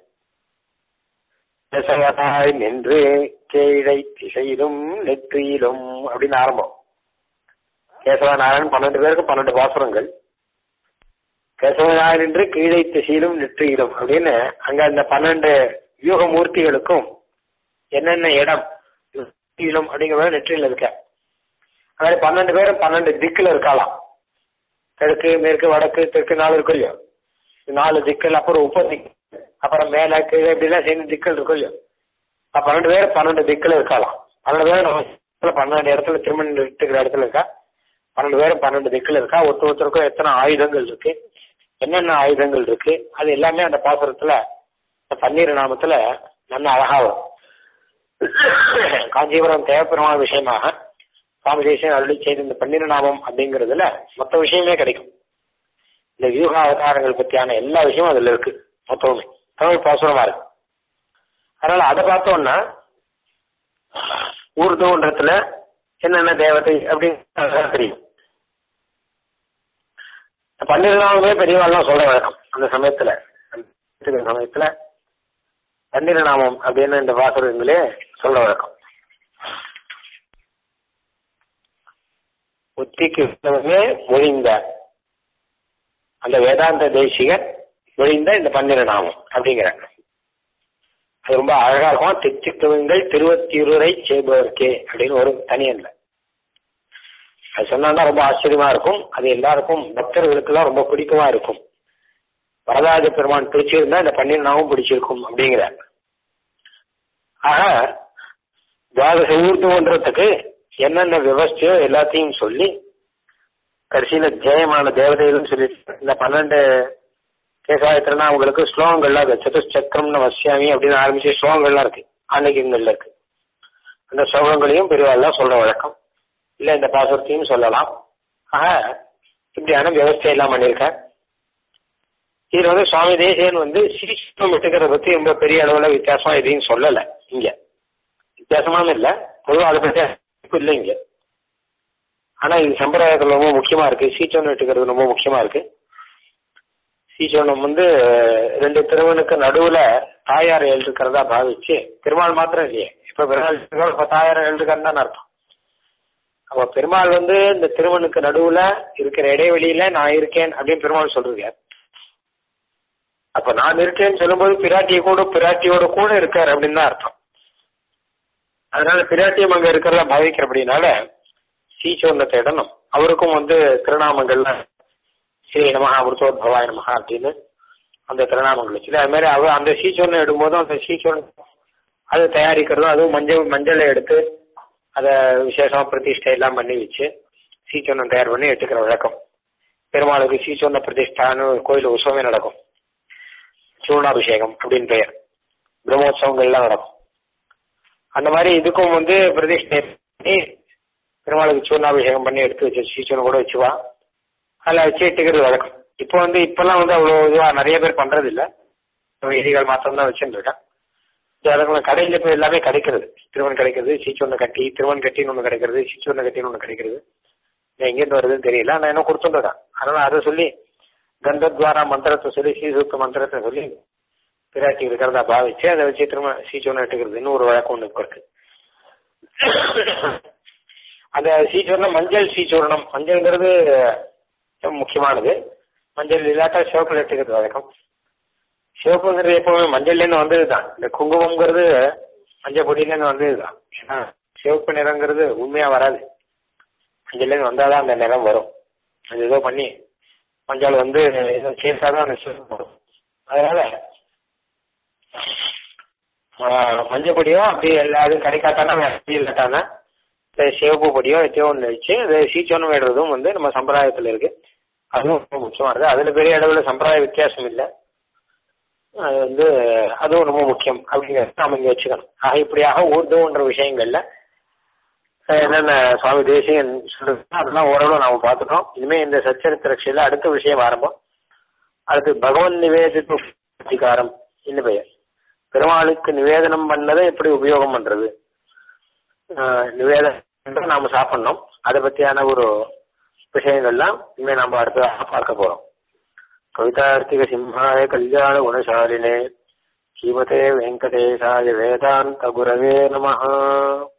தேசகனாய் நின்று கீழை திசையிலும் நெற்றியிலும் அப்படின்னு ஆரம்பம் கேசவநாராயணன் பன்னெண்டு பேருக்கு பன்னெண்டு பாசுரங்கள் கேசவநாயன் என்று கீழை திசையிலும் நெற்றியிலும் அப்படின்னு அங்க அந்த பன்னெண்டு வியூக மூர்த்திகளுக்கும் என்னென்ன இடம் நெற்றியிலும் அப்படிங்கிற மாதிரி நெற்றியில் இருக்க அதாவது பன்னெண்டு பேரும் பன்னெண்டு திக்குல இருக்கலாம் கிழக்கு மேற்கு வடக்கு தெற்கு நாலு இருக்கும் இல்லையோ நாலு திக்கள் அப்புறம் உப்ப திக்கு அப்புறம் மேல கீழே இப்படிலாம் சேர்ந்து திக்கள் இருக்கும் இல்லையோ அப்ப பன்னெண்டு பேர் பன்னெண்டு திக்குல இருக்கலாம் பன்னெண்டு பேர் நம்ம இடத்துல பன்னெண்டு இடத்துல திருமணம் இருக்கிற இடத்துல இருக்கா பன்னெண்டு பேரும் பன்னெண்டு திக்குல இருக்கா ஒருத்தர் ஒருத்தருக்கும் எத்தனை ஆயுதங்கள் இருக்கு என்னென்ன ஆயுதங்கள் இருக்கு அது எல்லாமே அந்த பாசுரத்துல இந்த பன்னீர் நாமத்துல நல்ல அழகா வரும் காஞ்சிபுரம் தேவப்பெருமான விஷயமாக சுவாமி தேசியம் அருளி செய்த இந்த பன்னீர் நாமம் அப்படிங்கிறதுல மொத்த விஷயமே கிடைக்கும் இந்த வியூக அவதாரங்கள் பத்தியான எல்லா விஷயமும் அதுல இருக்கு மொத்தமுமே தமிழ் பாசுரமா இருக்கு அதனால அதை பார்த்தோம்னா ஊர்துவன்றத்துல என்னென்ன தேவதை அப்படின்னு தெரியும் பன்னிரண்டாமே பெரியவாள்லாம் சொல்ற வழக்கம் அந்த சமயத்துல அந்த சமயத்துல பன்னிர நாமம் அப்படின்னு இந்த பாசுரங்களே சொல்ற வழக்கம் உத்திக்கு உத்தமமே மொழிந்த அந்த வேதாந்த தேசிகர் மொழிந்த இந்த பன்னிர நாமம் அப்படிங்கிற அது ரொம்ப அழகா இருக்கும் திச்சுக்குவங்கள் திருவத்தியூரை செய்பவர்க்கே அப்படின்னு ஒரு தனியன்ல அது சொன்னா ரொம்ப ஆச்சரியமா இருக்கும் அது எல்லாருக்கும் பக்தர்களுக்கெல்லாம் ரொம்ப பிடிக்கமா இருக்கும் வரதாஜ பெருமான் பிடிச்சிருந்தா இந்த பன்னீர் நாமும் பிடிச்சிருக்கும் அப்படிங்கிற ஆக துவாதச ஊர்த்துவன்றதுக்கு என்னென்ன விவஸ்தையோ எல்லாத்தையும் சொல்லி கடைசியில ஜெயமான தேவதைகள்னு சொல்லி இந்த பன்னெண்டு கேசாயத்திரனா அவங்களுக்கு ஸ்லோகங்கள்லாம் இருக்கு சதுஷ்சக்கரம்னு வசியாமி அப்படின்னு ஆரம்பிச்சு ஸ்லோகங்கள்லாம் இருக்கு ஆன்மீகங்கள்ல இருக்கு அந்த ஸ்லோகங்களையும் பெரியவாள்லாம் சொல்ற வழக்கம் இல்ல இந்த பாசுரத்தையும் சொல்லலாம் ஆக இப்படியான விவஸ்தை எல்லாம் பண்ணியிருக்கார் இதுல வந்து சுவாமி தேசியன் வந்து சீக்கிரம் விட்டுக்கிறத பத்தி ரொம்ப பெரிய அளவுல வித்தியாசமா எதையும் சொல்லல இங்க வித்தியாசமான இல்ல பொதுவாக அதை பத்தி அறிவிப்பு இல்லை இங்க ஆனா இது சம்பிரதாயத்துல ரொம்ப முக்கியமா இருக்கு சீச்சோனம் விட்டுக்கிறது ரொம்ப முக்கியமா இருக்கு சீச்சோனம் வந்து ரெண்டு திருவனுக்கு நடுவுல தாயார் எழுதுக்கிறதா பாவிச்சு பெருமாள் மாத்திரம் இல்லையே இப்ப பெருமாள் இப்ப தாயார் எழுதுக்கிறன்னு அர்த்தம் அப்ப பெருமாள் வந்து இந்த திருவனுக்கு நடுவுல இருக்கிற இடைவெளியில நான் இருக்கேன் அப்படின்னு பெருமாள் சொல்றாரு அப்ப நான் இருக்கேன்னு சொல்லும்போது பிராட்டியை கூட பிராட்டியோட கூட இருக்கார் அப்படின்னு தான் அர்த்தம் அதனால பிராட்டியம் அங்க இருக்கிறதா பாவிக்கிற அப்படின்னால சீச்சோன்னத்தை இடணும் அவருக்கும் வந்து திருநாமங்கள்ல ஸ்ரீ நமகா அமிர்தோத்பவாய நமகா அப்படின்னு அந்த திருநாமங்கள் வச்சு அது மாதிரி அவ அந்த சீச்சோன்னை இடும்போதும் அந்த சீச்சோன் அது தயாரிக்கிறதும் அதுவும் மஞ்சள் மஞ்சளை எடுத்து அதை விசேஷமா பிரதிஷ்டை எல்லாம் பண்ணி வச்சு சீச்சோன்னம் தயார் பண்ணி எடுத்துக்கிற வழக்கம் பெருமாளுக்கு சீச்சோன்ன பிரதிஷ்டான்னு கோயில் உற்சவமே நடக்கும் சூர்ணாபிஷேகம் அப்படின்னு பெயர் பிரம்மோத்சவங்கள்லாம் நடக்கும் அந்த மாதிரி இதுக்கும் வந்து பிரதிஷ்டை பண்ணி பெருமாளுக்கு சூர்ணாபிஷேகம் பண்ணி எடுத்து வச்சு சீச்சோன்னு கூட வச்சுவா அதில் வச்சு இட்டுக்கிறது வழக்கம் இப்போ வந்து இப்பெல்லாம் வந்து அவ்வளோ இதுவா நிறைய பேர் பண்றது இல்ல எதிகள் மாத்திரம் தான் வச்சுட்டு இருக்கேன் அதுக்கு கடையில் இப்போ எல்லாமே கிடைக்கிறது திருவன் கிடைக்கிறது சீச்சொன்னு கட்டி திருவன் கட்டின்னு ஒன்று கிடைக்கிறது சீச்சொன்னு கட்டின்னு ஒன்று கிடைக்கிறது எங்கேருந்து வருதுன்னு தெரியல நான் என்ன கொடுத்துட்டுருக்கேன் அதனால அதை சொல்லி கந்தத்வாரா மந்திரத்தை சொல்லி ஸ்ரீசூத்த மந்திரத்தை சொல்லி பிராட்டி இருக்கிறதா பாவிச்சு அதை வச்சு திரும்ப சீச்சோன்னு எடுத்துக்கிறதுன்னு ஒரு வழக்கம் ஒன்று இப்போ இருக்கு அந்த சீச்சூர்ணம் மஞ்சள் சீச்சூர்ணம் மஞ்சள்ங்கிறது முக்கியமானது மஞ்சள் இல்லாட்டா சிவப்பில் எடுத்துக்கிறது வழக்கம் சிவப்புங்கிறது எப்பவுமே மஞ்சள்லேருந்து வந்தது தான் இந்த குங்குமங்கிறது மஞ்சள் பொடியிலேருந்து வந்தது தான் ஏன்னா சிவப்பு நிறங்கிறது உண்மையாக வராது மஞ்சள்லேருந்து வந்தால் தான் அந்த நிறம் வரும் அது ஏதோ பண்ணி மஞ்சள் வந்து ஏதோ சேர்த்தா தான் அந்த சிவப்பு வரும் அதனால மஞ்சள் பொடியோ அப்படி எல்லாரும் கிடைக்காட்டானா இல்லாட்டானா சிவப்பு பொடியோ எத்தையோ ஒன்று வச்சு அது சீச்சோன்னு விடுறதும் வந்து நம்ம சம்பிரதாயத்தில் இருக்கு அதுவும் ரொம்ப முக்கியமானது அதில் பெரிய அளவில் சம்பிரதாய வித்தியாசம் இல்லை அது வந்து அதுவும் ரொம்ப முக்கியம் அப்படிங்கிறத நாம இங்கே வச்சுக்கணும் ஆக இப்படியாக ஊர்துன்ற விஷயங்கள்ல என்னென்ன சுவாமி தேசியன் சொல்றது அதெல்லாம் ஓரளவு நாம பார்த்துட்டோம் இனிமே இந்த சச்சரித்திர ரட்சையில அடுத்த விஷயம் ஆரம்பம் அடுத்து பகவன் நிவேதித்து அதிகாரம் என்ன பெயர் பெருமாளுக்கு நிவேதனம் பண்ணதை எப்படி உபயோகம் பண்றது நிவேதனம் நாம சாப்பிடணும் அதை பத்தியான ஒரு விஷயங்கள்லாம் இனிமே நம்ம அடுத்ததாக பார்க்க போறோம் கவிதார்த்திக சிம்ஹாய கல்யாண குணசாலினே ஸ்ரீமதே வெங்கடேசாய வேதாந்த குரவே நமஹ